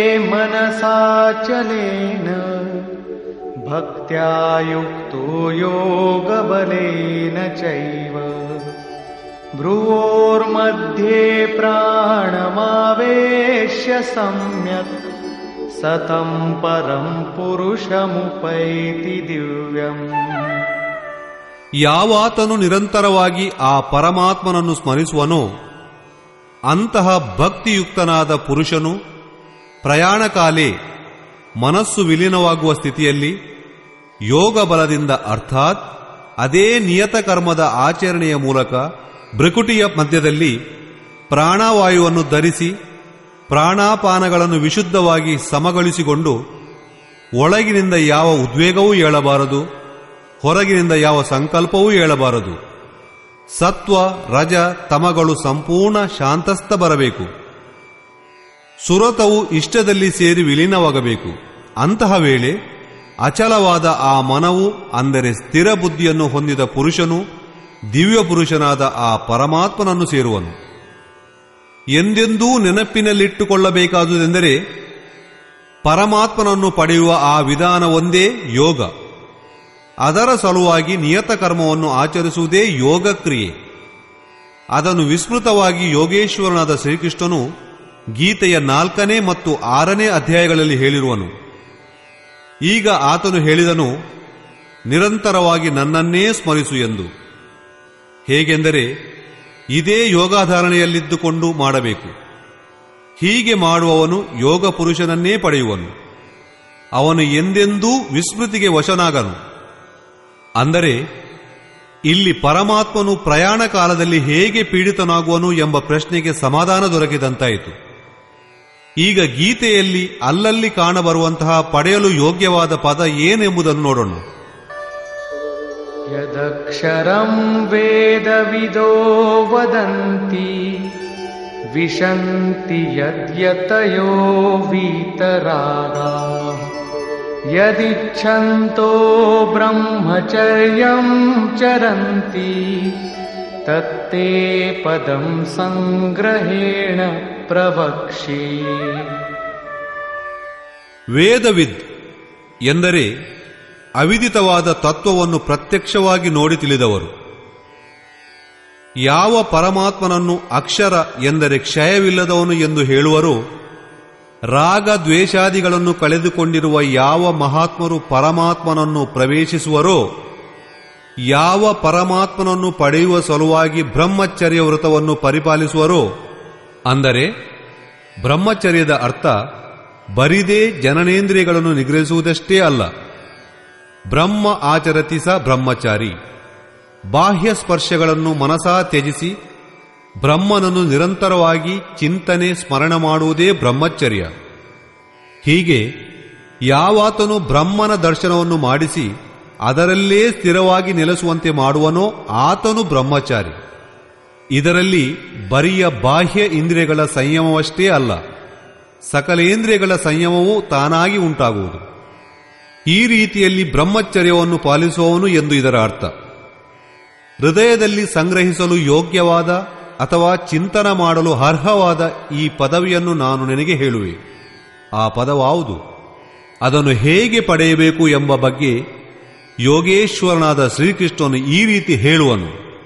मनसाचलेन भक्त्या युक्तो योगबलेन चैव भ्रुवोर्मध्ये प्राणमावेश्य सम्यक् सतं परं पुरुषमुपैति दिव्यम् ಯಾವಾತನು ನಿರಂತರವಾಗಿ ಆ ಪರಮಾತ್ಮನನ್ನು ಸ್ಮರಿಸುವನೋ ಅಂತಹ ಭಕ್ತಿಯುಕ್ತನಾದ ಪುರುಷನು ಪ್ರಯಾಣಕಾಲೇ ಮನಸ್ಸು ವಿಲೀನವಾಗುವ ಸ್ಥಿತಿಯಲ್ಲಿ ಯೋಗ ಬಲದಿಂದ ಅರ್ಥಾತ್ ಅದೇ ನಿಯತ ಕರ್ಮದ ಆಚರಣೆಯ ಮೂಲಕ ಭೃಕುಟಿಯ ಮಧ್ಯದಲ್ಲಿ ಪ್ರಾಣವಾಯುವನ್ನು ಧರಿಸಿ ಪ್ರಾಣಾಪಾನಗಳನ್ನು ವಿಶುದ್ಧವಾಗಿ ಸಮಗೊಳಿಸಿಕೊಂಡು ಒಳಗಿನಿಂದ ಯಾವ ಉದ್ವೇಗವೂ ಏಳಬಾರದು ಹೊರಗಿನಿಂದ ಯಾವ ಸಂಕಲ್ಪವೂ ಏಳಬಾರದು ಸತ್ವ ರಜ ತಮಗಳು ಸಂಪೂರ್ಣ ಶಾಂತಸ್ಥ ಬರಬೇಕು ಸುರತವು ಇಷ್ಟದಲ್ಲಿ ಸೇರಿ ವಿಲೀನವಾಗಬೇಕು ಅಂತಹ ವೇಳೆ ಅಚಲವಾದ ಆ ಮನವು ಅಂದರೆ ಸ್ಥಿರ ಬುದ್ಧಿಯನ್ನು ಹೊಂದಿದ ಪುರುಷನು ದಿವ್ಯ ಪುರುಷನಾದ ಆ ಪರಮಾತ್ಮನನ್ನು ಸೇರುವನು ಎಂದೆಂದೂ ನೆನಪಿನಲ್ಲಿಟ್ಟುಕೊಳ್ಳಬೇಕಾದುದೆಂದರೆ ಪರಮಾತ್ಮನನ್ನು ಪಡೆಯುವ ಆ ವಿಧಾನ ಒಂದೇ ಯೋಗ ಅದರ ಸಲುವಾಗಿ ನಿಯತ ಕರ್ಮವನ್ನು ಆಚರಿಸುವುದೇ ಯೋಗ ಕ್ರಿಯೆ ಅದನ್ನು ವಿಸ್ಮೃತವಾಗಿ ಯೋಗೇಶ್ವರನಾದ ಶ್ರೀಕೃಷ್ಣನು ಗೀತೆಯ ನಾಲ್ಕನೇ ಮತ್ತು ಆರನೇ ಅಧ್ಯಾಯಗಳಲ್ಲಿ ಹೇಳಿರುವನು ಈಗ ಆತನು ಹೇಳಿದನು ನಿರಂತರವಾಗಿ ನನ್ನನ್ನೇ ಸ್ಮರಿಸು ಎಂದು ಹೇಗೆಂದರೆ ಇದೇ ಯೋಗಾಧಾರಣೆಯಲ್ಲಿದ್ದುಕೊಂಡು ಮಾಡಬೇಕು ಹೀಗೆ ಮಾಡುವವನು ಯೋಗ ಪುರುಷನನ್ನೇ ಪಡೆಯುವನು ಅವನು ಎಂದೆಂದೂ ವಿಸ್ಮೃತಿಗೆ ವಶನಾಗನು ಅಂದರೆ ಇಲ್ಲಿ ಪರಮಾತ್ಮನು ಪ್ರಯಾಣ ಕಾಲದಲ್ಲಿ ಹೇಗೆ ಪೀಡಿತನಾಗುವನು ಎಂಬ ಪ್ರಶ್ನೆಗೆ ಸಮಾಧಾನ ದೊರಕಿದಂತಾಯಿತು ಈಗ ಗೀತೆಯಲ್ಲಿ ಅಲ್ಲಲ್ಲಿ ಕಾಣಬರುವಂತಹ ಪಡೆಯಲು ಯೋಗ್ಯವಾದ ಪದ ಏನೆಂಬುದನ್ನು ನೋಡೋಣ यदक्षरं वेदविदो वदन्ति विशन्ति यद्यतयो वीतरागाः यदिच्छन्तो ब्रह्मचर्यं चरन्ति तत्ते पदं सङ्ग्रहेण प्रवक्ष्ये ವೇದವಿದ್ ಎಂದರೆ ಅವಿದಿತವಾದ ತತ್ವವನ್ನು ಪ್ರತ್ಯಕ್ಷವಾಗಿ ನೋಡಿ ತಿಳಿದವರು ಯಾವ ಪರಮಾತ್ಮನನ್ನು ಅಕ್ಷರ ಎಂದರೆ ಕ್ಷಯವಿಲ್ಲದವನು ಎಂದು ಹೇಳುವರು ರಾಗ ದ್ವೇಷಾದಿಗಳನ್ನು ಕಳೆದುಕೊಂಡಿರುವ ಯಾವ ಮಹಾತ್ಮರು ಪರಮಾತ್ಮನನ್ನು ಪ್ರವೇಶಿಸುವರೋ ಯಾವ ಪರಮಾತ್ಮನನ್ನು ಪಡೆಯುವ ಸಲುವಾಗಿ ಬ್ರಹ್ಮಚರ್ಯ ವೃತವನ್ನು ಪರಿಪಾಲಿಸುವರೋ ಅಂದರೆ ಬ್ರಹ್ಮಚರ್ಯದ ಅರ್ಥ ಬರಿದೇ ಜನನೇಂದ್ರಿಯಗಳನ್ನು ನಿಗ್ರಹಿಸುವುದಷ್ಟೇ ಅಲ್ಲ ಬ್ರಹ್ಮ ಆಚರತಿ ಸ ಬ್ರಹ್ಮಚಾರಿ ಬಾಹ್ಯ ಸ್ಪರ್ಶಗಳನ್ನು ಮನಸಾ ತ್ಯಜಿಸಿ ಬ್ರಹ್ಮನನ್ನು ನಿರಂತರವಾಗಿ ಚಿಂತನೆ ಸ್ಮರಣ ಮಾಡುವುದೇ ಬ್ರಹ್ಮಚರ್ಯ ಹೀಗೆ ಯಾವಾತನು ಬ್ರಹ್ಮನ ದರ್ಶನವನ್ನು ಮಾಡಿಸಿ ಅದರಲ್ಲೇ ಸ್ಥಿರವಾಗಿ ನೆಲೆಸುವಂತೆ ಮಾಡುವನೋ ಆತನು ಬ್ರಹ್ಮಚಾರಿ ಇದರಲ್ಲಿ ಬರಿಯ ಬಾಹ್ಯ ಇಂದ್ರಿಯಗಳ ಸಂಯಮವಷ್ಟೇ ಅಲ್ಲ ಸಕಲೇಂದ್ರಿಯಗಳ ಸಂಯಮವೂ ತಾನಾಗಿ ಉಂಟಾಗುವುದು ಈ ರೀತಿಯಲ್ಲಿ ಬ್ರಹ್ಮಚರ್ಯವನ್ನು ಪಾಲಿಸುವವನು ಎಂದು ಇದರ ಅರ್ಥ ಹೃದಯದಲ್ಲಿ ಸಂಗ್ರಹಿಸಲು ಯೋಗ್ಯವಾದ ಅಥವಾ ಚಿಂತನ ಮಾಡಲು ಅರ್ಹವಾದ ಈ ಪದವಿಯನ್ನು ನಾನು ನಿನಗೆ ಹೇಳುವೆ ಆ ಪದವಾವುದು ಅದನ್ನು ಹೇಗೆ ಪಡೆಯಬೇಕು ಎಂಬ ಬಗ್ಗೆ ಯೋಗೇಶ್ವರನಾದ ಶ್ರೀಕೃಷ್ಣನು ಈ ರೀತಿ ಹೇಳುವನು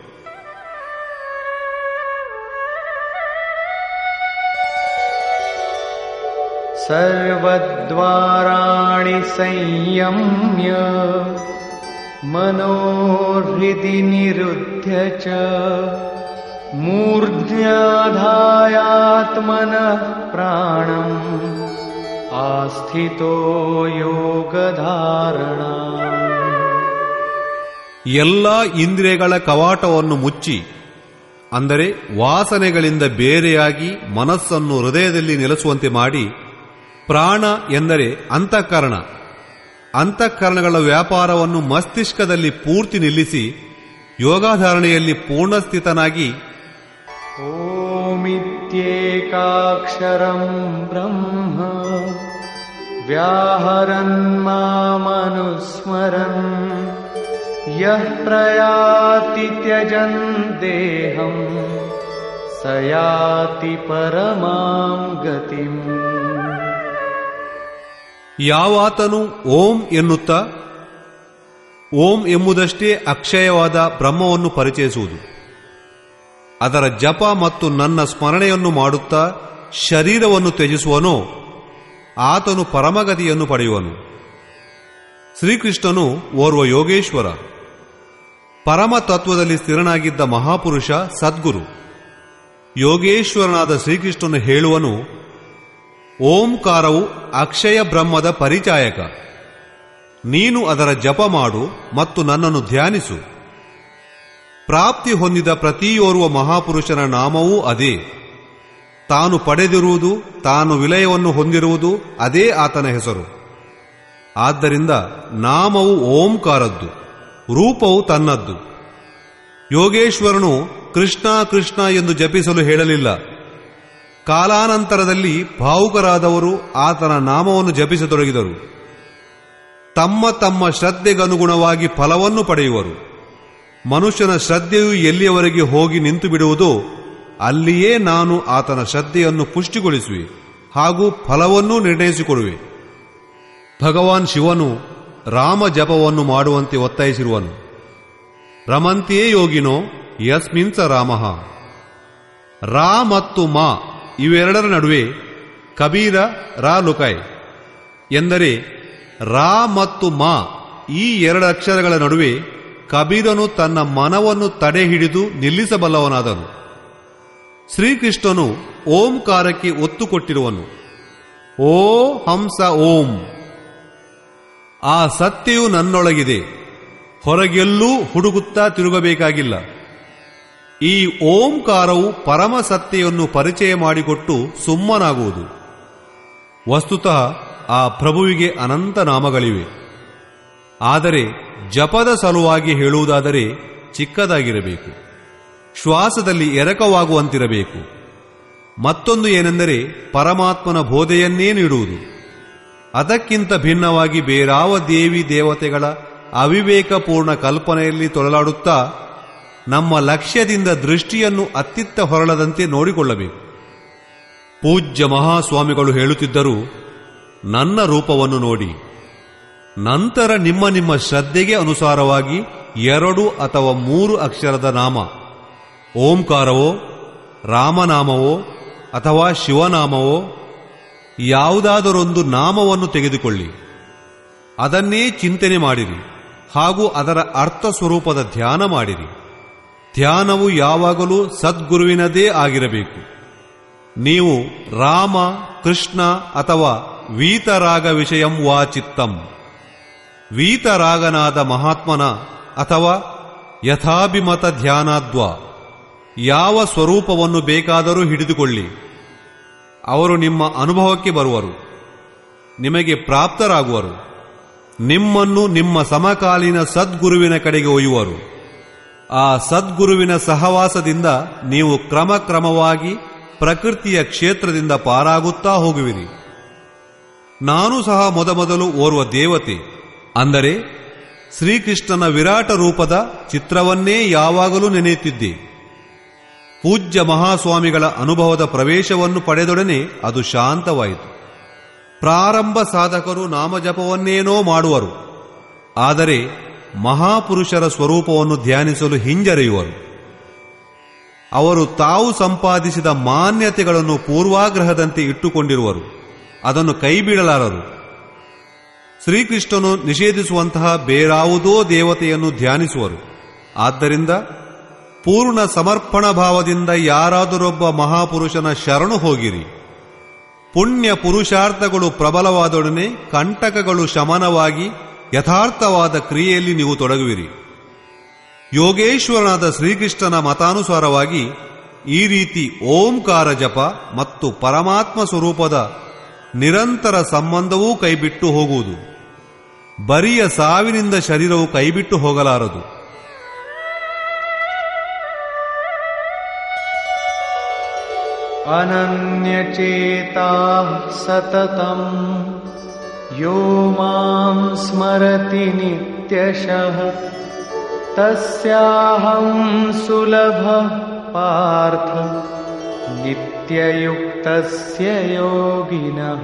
सर्वद्वाराणि संयम्य मनोहृदि निरुध्य च मूर्ध्याधायात्मनः प्राणम् आस्थितो योगधारणा ಎಲ್ಲ ಇಂದ್ರಿಯಗಳ ಕವಾಟವನ್ನು ಮುಚ್ಚಿ ಅಂದರೆ ವಾಸನೆಗಳಿಂದ ಬೇರೆಯಾಗಿ ಮನಸ್ಸನ್ನು ಹೃದಯದಲ್ಲಿ ನೆಲೆಸುವಂತೆ ಮಾಡಿ ಪ್ರಾಣ ಎಂದರೆ ಅಂತಃಕರಣ ಅಂತಃಕರಣಗಳ ವ್ಯಾಪಾರವನ್ನು ಮಸ್ತಿಷ್ಕದಲ್ಲಿ ಪೂರ್ತಿ ನಿಲ್ಲಿಸಿ ಯೋಗಾಧಾರಣೆಯಲ್ಲಿ ಪೂರ್ಣಸ್ಥಿತನಾಗಿ ओमित्येकाक्षरम् ब्रह्म व्याहरन् मामनुस्मरन् यः प्रयाति त्यजन् देहम् स याति परमाम् गतिम् ಯಾವಾತನು ಓಂ ಎನ್ನುತ್ತಾ ಓಂ ಎಂಬುದಷ್ಟೇ ಅಕ್ಷಯವಾದ ಬ್ರಹ್ಮವನ್ನು ಪರಿಚಯಿಸುವುದು ಅದರ ಜಪ ಮತ್ತು ನನ್ನ ಸ್ಮರಣೆಯನ್ನು ಮಾಡುತ್ತಾ ಶರೀರವನ್ನು ತ್ಯಜಿಸುವನೋ ಆತನು ಪರಮಗತಿಯನ್ನು ಪಡೆಯುವನು ಶ್ರೀಕೃಷ್ಣನು ಓರ್ವ ಯೋಗೇಶ್ವರ ಪರಮ ತತ್ವದಲ್ಲಿ ಸ್ಥಿರನಾಗಿದ್ದ ಮಹಾಪುರುಷ ಸದ್ಗುರು ಯೋಗೇಶ್ವರನಾದ ಶ್ರೀಕೃಷ್ಣನು ಹೇಳುವನು ಓಂಕಾರವು ಅಕ್ಷಯ ಬ್ರಹ್ಮದ ಪರಿಚಾಯಕ ನೀನು ಅದರ ಜಪ ಮಾಡು ಮತ್ತು ನನ್ನನ್ನು ಧ್ಯಾನಿಸು ಪ್ರಾಪ್ತಿ ಹೊಂದಿದ ಪ್ರತಿಯೋರ್ವ ಮಹಾಪುರುಷನ ನಾಮವೂ ಅದೇ ತಾನು ಪಡೆದಿರುವುದು ತಾನು ವಿಲಯವನ್ನು ಹೊಂದಿರುವುದು ಅದೇ ಆತನ ಹೆಸರು ಆದ್ದರಿಂದ ನಾಮವು ಓಂಕಾರದ್ದು ರೂಪವು ತನ್ನದ್ದು ಯೋಗೇಶ್ವರನು ಕೃಷ್ಣ ಕೃಷ್ಣ ಎಂದು ಜಪಿಸಲು ಹೇಳಲಿಲ್ಲ ಕಾಲಾನಂತರದಲ್ಲಿ ಭಾವುಕರಾದವರು ಆತನ ನಾಮವನ್ನು ಜಪಿಸತೊಡಗಿದರು ತಮ್ಮ ತಮ್ಮ ಶ್ರದ್ಧೆಗನುಗುಣವಾಗಿ ಫಲವನ್ನು ಪಡೆಯುವರು ಮನುಷ್ಯನ ಶ್ರದ್ಧೆಯು ಎಲ್ಲಿಯವರೆಗೆ ಹೋಗಿ ನಿಂತು ಬಿಡುವುದೋ ಅಲ್ಲಿಯೇ ನಾನು ಆತನ ಶ್ರದ್ಧೆಯನ್ನು ಪುಷ್ಟಿಗೊಳಿಸುವೆ ಹಾಗೂ ಫಲವನ್ನೂ ನಿರ್ಣಯಿಸಿಕೊಡುವೆ ಭಗವಾನ್ ಶಿವನು ರಾಮ ಜಪವನ್ನು ಮಾಡುವಂತೆ ಒತ್ತಾಯಿಸಿರುವನು ರಮಂತೆಯೇ ಯೋಗಿನೋ ಯಸ್ಮಿನ್ಸ ರಾಮಃ ರಾ ಮತ್ತು ಮಾ ಇವೆರಡರ ನಡುವೆ ಕಬೀರ ರಾ ಲುಕಾಯ್ ಎಂದರೆ ರಾ ಮತ್ತು ಮಾ ಈ ಎರಡು ಅಕ್ಷರಗಳ ನಡುವೆ ಕಬೀರನು ತನ್ನ ಮನವನ್ನು ತಡೆ ಹಿಡಿದು ನಿಲ್ಲಿಸಬಲ್ಲವನಾದನು ಶ್ರೀಕೃಷ್ಣನು ಓಂಕಾರಕ್ಕೆ ಒತ್ತು ಕೊಟ್ಟಿರುವನು ಓ ಹಂಸ ಓಂ ಆ ಸತ್ಯವು ನನ್ನೊಳಗಿದೆ ಹೊರಗೆಲ್ಲೂ ಹುಡುಗುತ್ತಾ ತಿರುಗಬೇಕಾಗಿಲ್ಲ ಈ ಓಂಕಾರವು ಪರಮ ಸತ್ಯವನ್ನು ಪರಿಚಯ ಮಾಡಿಕೊಟ್ಟು ಸುಮ್ಮನಾಗುವುದು ವಸ್ತುತಃ ಆ ಪ್ರಭುವಿಗೆ ಅನಂತ ನಾಮಗಳಿವೆ ಆದರೆ ಜಪದ ಸಲುವಾಗಿ ಹೇಳುವುದಾದರೆ ಚಿಕ್ಕದಾಗಿರಬೇಕು ಶ್ವಾಸದಲ್ಲಿ ಎರಕವಾಗುವಂತಿರಬೇಕು ಮತ್ತೊಂದು ಏನೆಂದರೆ ಪರಮಾತ್ಮನ ಬೋಧೆಯನ್ನೇ ನೀಡುವುದು ಅದಕ್ಕಿಂತ ಭಿನ್ನವಾಗಿ ಬೇರಾವ ದೇವಿ ದೇವತೆಗಳ ಅವಿವೇಕಪೂರ್ಣ ಕಲ್ಪನೆಯಲ್ಲಿ ತೊಳಲಾಡುತ್ತಾ ನಮ್ಮ ಲಕ್ಷ್ಯದಿಂದ ದೃಷ್ಟಿಯನ್ನು ಅತ್ತಿತ್ತ ಹೊರಳದಂತೆ ನೋಡಿಕೊಳ್ಳಬೇಕು ಪೂಜ್ಯ ಮಹಾಸ್ವಾಮಿಗಳು ಹೇಳುತ್ತಿದ್ದರು ನನ್ನ ರೂಪವನ್ನು ನೋಡಿ ನಂತರ ನಿಮ್ಮ ನಿಮ್ಮ ಶ್ರದ್ಧೆಗೆ ಅನುಸಾರವಾಗಿ ಎರಡು ಅಥವಾ ಮೂರು ಅಕ್ಷರದ ನಾಮ ಓಂಕಾರವೋ ರಾಮನಾಮವೋ ಅಥವಾ ಶಿವನಾಮವೋ ಯಾವುದಾದರೊಂದು ನಾಮವನ್ನು ತೆಗೆದುಕೊಳ್ಳಿ ಅದನ್ನೇ ಚಿಂತನೆ ಮಾಡಿರಿ ಹಾಗೂ ಅದರ ಅರ್ಥ ಸ್ವರೂಪದ ಧ್ಯಾನ ಮಾಡಿರಿ ಧ್ಯಾನವು ಯಾವಾಗಲೂ ಸದ್ಗುರುವಿನದೇ ಆಗಿರಬೇಕು ನೀವು ರಾಮ ಕೃಷ್ಣ ಅಥವಾ ವೀತರಾಗ ವಿಷಯಂ ವಾ ಚಿತ್ತಂ ವೀತರಾಗನಾದ ಮಹಾತ್ಮನ ಅಥವಾ ಯಥಾಭಿಮತ ಧ್ಯಾನಾದ್ವ ಯಾವ ಸ್ವರೂಪವನ್ನು ಬೇಕಾದರೂ ಹಿಡಿದುಕೊಳ್ಳಿ ಅವರು ನಿಮ್ಮ ಅನುಭವಕ್ಕೆ ಬರುವರು ನಿಮಗೆ ಪ್ರಾಪ್ತರಾಗುವರು ನಿಮ್ಮನ್ನು ನಿಮ್ಮ ಸಮಕಾಲೀನ ಸದ್ಗುರುವಿನ ಕಡೆಗೆ ಒಯ್ಯುವರು ಆ ಸದ್ಗುರುವಿನ ಸಹವಾಸದಿಂದ ನೀವು ಕ್ರಮ ಕ್ರಮವಾಗಿ ಪ್ರಕೃತಿಯ ಕ್ಷೇತ್ರದಿಂದ ಪಾರಾಗುತ್ತಾ ಹೋಗುವಿರಿ ನಾನು ಸಹ ಮೊದಮೊದಲು ಓರ್ವ ದೇವತೆ ಅಂದರೆ ಶ್ರೀಕೃಷ್ಣನ ವಿರಾಟ ರೂಪದ ಚಿತ್ರವನ್ನೇ ಯಾವಾಗಲೂ ನೆನೆಯುತ್ತಿದ್ದೆ ಪೂಜ್ಯ ಮಹಾಸ್ವಾಮಿಗಳ ಅನುಭವದ ಪ್ರವೇಶವನ್ನು ಪಡೆದೊಡನೆ ಅದು ಶಾಂತವಾಯಿತು ಪ್ರಾರಂಭ ಸಾಧಕರು ನಾಮಜಪವನ್ನೇನೋ ಮಾಡುವರು ಆದರೆ ಮಹಾಪುರುಷರ ಸ್ವರೂಪವನ್ನು ಧ್ಯಾನಿಸಲು ಹಿಂಜರಿಯುವರು ಅವರು ತಾವು ಸಂಪಾದಿಸಿದ ಮಾನ್ಯತೆಗಳನ್ನು ಪೂರ್ವಾಗ್ರಹದಂತೆ ಇಟ್ಟುಕೊಂಡಿರುವರು ಅದನ್ನು ಕೈಬಿಡಲಾರರು ಶ್ರೀಕೃಷ್ಣನು ನಿಷೇಧಿಸುವಂತಹ ಬೇರಾವುದೋ ದೇವತೆಯನ್ನು ಧ್ಯಾನಿಸುವರು ಆದ್ದರಿಂದ ಪೂರ್ಣ ಸಮರ್ಪಣ ಭಾವದಿಂದ ಯಾರಾದರೊಬ್ಬ ಮಹಾಪುರುಷನ ಶರಣು ಹೋಗಿರಿ ಪುಣ್ಯ ಪುರುಷಾರ್ಥಗಳು ಪ್ರಬಲವಾದೊಡನೆ ಕಂಟಕಗಳು ಶಮನವಾಗಿ ಯಥಾರ್ಥವಾದ ಕ್ರಿಯೆಯಲ್ಲಿ ನೀವು ತೊಡಗುವಿರಿ ಯೋಗೇಶ್ವರನಾದ ಶ್ರೀಕೃಷ್ಣನ ಮತಾನುಸಾರವಾಗಿ ಈ ರೀತಿ ಓಂಕಾರ ಜಪ ಮತ್ತು ಪರಮಾತ್ಮ ಸ್ವರೂಪದ ನಿರಂತರ ಸಂಬಂಧವೂ ಕೈಬಿಟ್ಟು ಹೋಗುವುದು ಬರಿಯ ಸಾವಿನಿಂದ ಶರೀರವು ಕೈಬಿಟ್ಟು ಹೋಗಲಾರದು अनन्यचेताः सततम् यो मां स्मरति नित्यशः तस्याहं सुलभः पार्थ नित्ययुक्तस्य योगिनः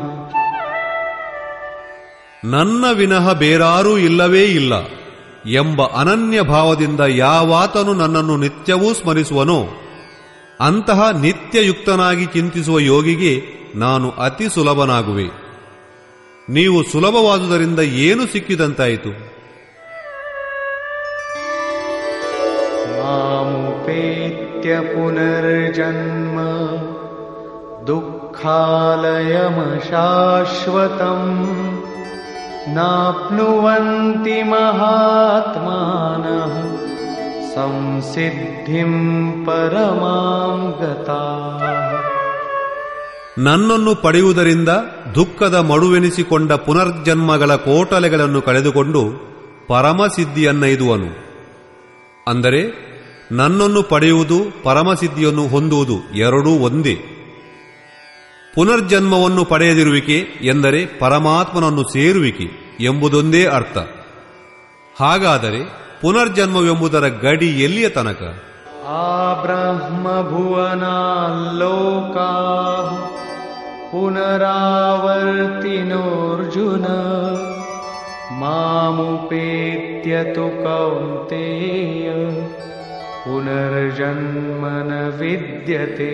ನನ್ನ ವಿನಃ ಬೇರಾರೂ ಇಲ್ಲವೇ ಇಲ್ಲ ಎಂಬ ಅನನ್ಯ ಭಾವದಿಂದ ಯಾವಾತನು ನನ್ನನ್ನು ನಿತ್ಯವೂ ಸ್ಮರಿಸುವನೋ ಅಂತಹ ನಿತ್ಯಯುಕ್ತನಾಗಿ ಚಿಂತಿಸುವ ಯೋಗಿಗೆ ನಾನು ಅತಿ ಸುಲಭನಾಗುವೆ ನೀವು ಸುಲಭವಾದುದರಿಂದ ಏನು ಸಿಕ್ಕಿದಂತಾಯಿತು मामुपेत्य पुनर्जन्म दुःखालयमशाश्वतम् नाप्नुवन्ति महात्मानः संसिद्धिं परमां गताः ನನ್ನನ್ನು ಪಡೆಯುವುದರಿಂದ ದುಃಖದ ಮಡುವೆನಿಸಿಕೊಂಡ ಪುನರ್ಜನ್ಮಗಳ ಕೋಟಲೆಗಳನ್ನು ಕಳೆದುಕೊಂಡು ಪರಮಸಿದ್ಧಿಯನ್ನೈದುವನು ಅಂದರೆ ನನ್ನನ್ನು ಪಡೆಯುವುದು ಪರಮಸಿದ್ಧಿಯನ್ನು ಹೊಂದುವುದು ಎರಡೂ ಒಂದೇ ಪುನರ್ಜನ್ಮವನ್ನು ಪಡೆಯದಿರುವಿಕೆ ಎಂದರೆ ಪರಮಾತ್ಮನನ್ನು ಸೇರುವಿಕೆ ಎಂಬುದೊಂದೇ ಅರ್ಥ ಹಾಗಾದರೆ ಪುನರ್ಜನ್ಮವೆಂಬುದರ ಗಡಿ ಎಲ್ಲಿಯ ತನಕ आब्रह्मभुवनाल्लोकाः पुनरावर्तिनोऽर्जुन मामुपेत्य तु कौन्तेय पुनर्जन्म न विद्यते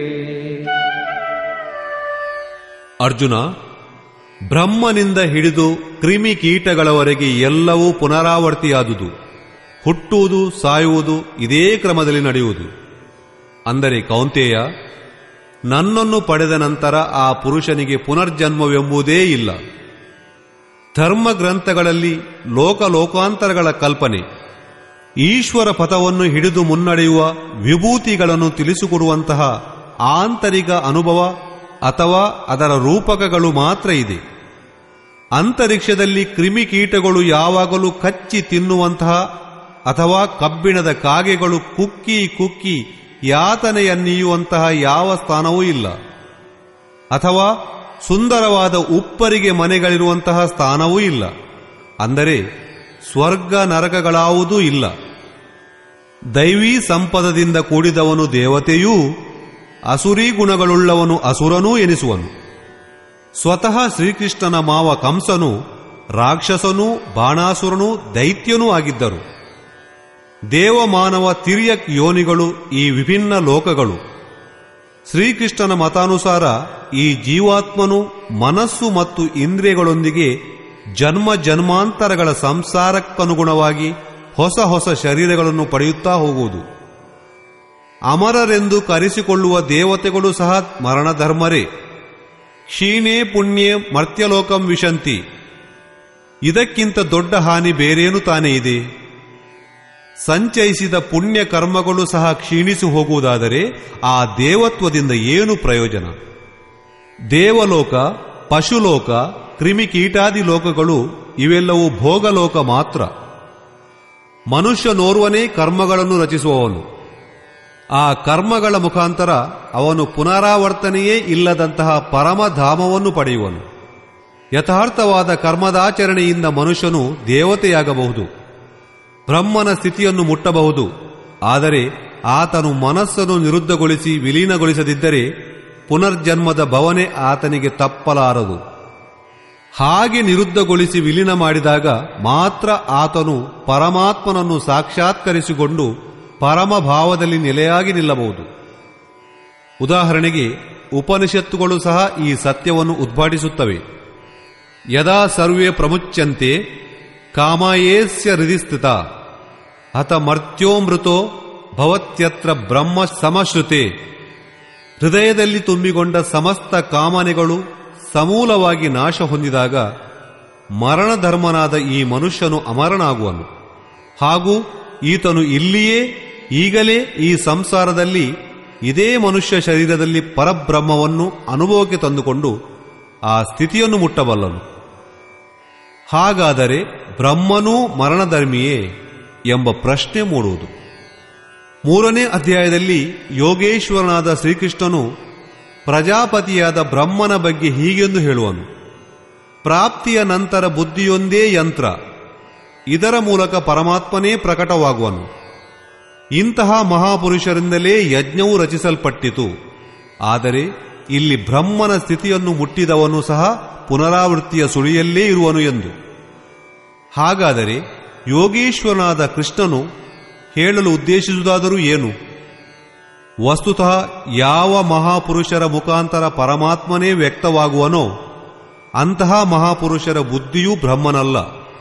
ಅರ್ಜುನ ಬ್ರಹ್ಮನಿಂದ ಹಿಡಿದು ಕ್ರಿಮಿ ಕೀಟಗಳವರೆಗೆ ಎಲ್ಲವೂ ಪುನರಾವರ್ತಿಯಾದುದು ಹುಟ್ಟುವುದು ಸಾಯುವುದು ಇದೇ ಕ್ರಮದಲ್ಲಿ ನಡೆಯುವುದು ಅಂದರೆ ಕೌಂತೇಯ ನನ್ನನ್ನು ಪಡೆದ ನಂತರ ಆ ಪುರುಷನಿಗೆ ಪುನರ್ಜನ್ಮವೆಂಬುದೇ ಇಲ್ಲ ಧರ್ಮ ಗ್ರಂಥಗಳಲ್ಲಿ ಲೋಕಲೋಕಾಂತರಗಳ ಕಲ್ಪನೆ ಈಶ್ವರ ಪಥವನ್ನು ಹಿಡಿದು ಮುನ್ನಡೆಯುವ ವಿಭೂತಿಗಳನ್ನು ತಿಳಿಸಿಕೊಡುವಂತಹ ಆಂತರಿಕ ಅನುಭವ ಅಥವಾ ಅದರ ರೂಪಕಗಳು ಮಾತ್ರ ಇದೆ ಅಂತರಿಕ್ಷದಲ್ಲಿ ಕ್ರಿಮಿಕೀಟಗಳು ಯಾವಾಗಲೂ ಕಚ್ಚಿ ತಿನ್ನುವಂತಹ ಅಥವಾ ಕಬ್ಬಿಣದ ಕಾಗೆಗಳು ಕುಕ್ಕಿ ಕುಕ್ಕಿ ಯಾತನೆಯನ್ನೀಯುವಂತಹ ಯಾವ ಸ್ಥಾನವೂ ಇಲ್ಲ ಅಥವಾ ಸುಂದರವಾದ ಉಪ್ಪರಿಗೆ ಮನೆಗಳಿರುವಂತಹ ಸ್ಥಾನವೂ ಇಲ್ಲ ಅಂದರೆ ಸ್ವರ್ಗ ನರಕಗಳಾವುದೂ ಇಲ್ಲ ದೈವೀ ಸಂಪದದಿಂದ ಕೂಡಿದವನು ದೇವತೆಯೂ ಅಸುರೀ ಗುಣಗಳುಳ್ಳವನು ಅಸುರನೂ ಎನಿಸುವನು ಸ್ವತಃ ಶ್ರೀಕೃಷ್ಣನ ಮಾವ ಕಂಸನು ರಾಕ್ಷಸನೂ ಬಾಣಾಸುರನೂ ದೈತ್ಯನೂ ಆಗಿದ್ದರು ದೇವಮಾನವ ತಿರ್ಯಕ್ ಯೋನಿಗಳು ಈ ವಿಭಿನ್ನ ಲೋಕಗಳು ಶ್ರೀಕೃಷ್ಣನ ಮತಾನುಸಾರ ಈ ಜೀವಾತ್ಮನು ಮನಸ್ಸು ಮತ್ತು ಇಂದ್ರಿಯಗಳೊಂದಿಗೆ ಜನ್ಮ ಜನ್ಮಾಂತರಗಳ ಸಂಸಾರಕ್ಕನುಗುಣವಾಗಿ ಹೊಸ ಹೊಸ ಶರೀರಗಳನ್ನು ಪಡೆಯುತ್ತಾ ಹೋಗುವುದು ಅಮರರೆಂದು ಕರೆಸಿಕೊಳ್ಳುವ ದೇವತೆಗಳು ಸಹ ಮರಣಧರ್ಮರೇ ಕ್ಷೀಣೇ ಪುಣ್ಯೇ ಮರ್ತ್ಯಲೋಕಂ ವಿಶಂತಿ ಇದಕ್ಕಿಂತ ದೊಡ್ಡ ಹಾನಿ ಬೇರೇನು ತಾನೇ ಇದೆ ಸಂಚಯಿಸಿದ ಪುಣ್ಯ ಕರ್ಮಗಳು ಸಹ ಕ್ಷೀಣಿಸಿ ಹೋಗುವುದಾದರೆ ಆ ದೇವತ್ವದಿಂದ ಏನು ಪ್ರಯೋಜನ ದೇವಲೋಕ ಪಶುಲೋಕ ಕ್ರಿಮಿಕೀಟಾದಿ ಲೋಕಗಳು ಇವೆಲ್ಲವೂ ಭೋಗಲೋಕ ಮಾತ್ರ ಮನುಷ್ಯನೋರ್ವನೇ ಕರ್ಮಗಳನ್ನು ರಚಿಸುವವನು ಆ ಕರ್ಮಗಳ ಮುಖಾಂತರ ಅವನು ಪುನರಾವರ್ತನೆಯೇ ಇಲ್ಲದಂತಹ ಪರಮಧಾಮವನ್ನು ಪಡೆಯುವನು ಯಥಾರ್ಥವಾದ ಕರ್ಮದಾಚರಣೆಯಿಂದ ಮನುಷ್ಯನು ದೇವತೆಯಾಗಬಹುದು ಬ್ರಹ್ಮನ ಸ್ಥಿತಿಯನ್ನು ಮುಟ್ಟಬಹುದು ಆದರೆ ಆತನು ಮನಸ್ಸನ್ನು ನಿರುದ್ಧಗೊಳಿಸಿ ವಿಲೀನಗೊಳಿಸದಿದ್ದರೆ ಪುನರ್ಜನ್ಮದ ಭವನೆ ಆತನಿಗೆ ತಪ್ಪಲಾರದು ಹಾಗೆ ನಿರುದ್ಧಗೊಳಿಸಿ ವಿಲೀನ ಮಾಡಿದಾಗ ಮಾತ್ರ ಆತನು ಪರಮಾತ್ಮನನ್ನು ಸಾಕ್ಷಾತ್ಕರಿಸಿಕೊಂಡು ಪರಮಭಾವದಲ್ಲಿ ನೆಲೆಯಾಗಿ ನಿಲ್ಲಬಹುದು ಉದಾಹರಣೆಗೆ ಉಪನಿಷತ್ತುಗಳು ಸಹ ಈ ಸತ್ಯವನ್ನು ಉದ್ಘಾಟಿಸುತ್ತವೆ ಯದಾ ಸರ್ವೇ ಪ್ರಮುಚ್ಯಂತೆ ಕಾಮಾಯೇಸ್ಯ ಹೃದಿಸ್ಥಿತ ಹತ ಮರ್ತ್ಯೋಮೃತೋ ಭವತ್ಯತ್ರ ಬ್ರಹ್ಮ ಸಮಶ್ರುತೆ ಹೃದಯದಲ್ಲಿ ತುಂಬಿಕೊಂಡ ಸಮಸ್ತ ಕಾಮನೆಗಳು ಸಮೂಲವಾಗಿ ನಾಶ ಹೊಂದಿದಾಗ ಮರಣಧರ್ಮನಾದ ಈ ಮನುಷ್ಯನು ಅಮರನಾಗುವನು ಹಾಗೂ ಈತನು ಇಲ್ಲಿಯೇ ಈಗಲೇ ಈ ಸಂಸಾರದಲ್ಲಿ ಇದೇ ಮನುಷ್ಯ ಶರೀರದಲ್ಲಿ ಪರಬ್ರಹ್ಮವನ್ನು ಅನುಭವಕ್ಕೆ ತಂದುಕೊಂಡು ಆ ಸ್ಥಿತಿಯನ್ನು ಮುಟ್ಟಬಲ್ಲನು ಹಾಗಾದರೆ ಬ್ರಹ್ಮನೂ ಮರಣಧರ್ಮಿಯೇ ಎಂಬ ಪ್ರಶ್ನೆ ಮೂಡುವುದು ಮೂರನೇ ಅಧ್ಯಾಯದಲ್ಲಿ ಯೋಗೇಶ್ವರನಾದ ಶ್ರೀಕೃಷ್ಣನು ಪ್ರಜಾಪತಿಯಾದ ಬ್ರಹ್ಮನ ಬಗ್ಗೆ ಹೀಗೆಂದು ಹೇಳುವನು ಪ್ರಾಪ್ತಿಯ ನಂತರ ಬುದ್ಧಿಯೊಂದೇ ಯಂತ್ರ ಇದರ ಮೂಲಕ ಪರಮಾತ್ಮನೇ ಪ್ರಕಟವಾಗುವನು ಇಂತಹ ಮಹಾಪುರುಷರಿಂದಲೇ ಯಜ್ಞವು ರಚಿಸಲ್ಪಟ್ಟಿತು ಆದರೆ ಇಲ್ಲಿ ಬ್ರಹ್ಮನ ಸ್ಥಿತಿಯನ್ನು ಮುಟ್ಟಿದವನು ಸಹ ಪುನರಾವೃತ್ತಿಯ ಸುಳಿಯಲ್ಲೇ ಇರುವನು ಎಂದು ಹಾಗಾದರೆ ಯೋಗೇಶ್ವರನಾದ ಕೃಷ್ಣನು ಹೇಳಲು ಉದ್ದೇಶಿಸುವುದಾದರೂ ಏನು ವಸ್ತುತಃ ಯಾವ ಮಹಾಪುರುಷರ ಮುಖಾಂತರ ಪರಮಾತ್ಮನೇ ವ್ಯಕ್ತವಾಗುವನೋ ಅಂತಹ ಮಹಾಪುರುಷರ ಬುದ್ಧಿಯೂ ಬ್ರಹ್ಮನಲ್ಲ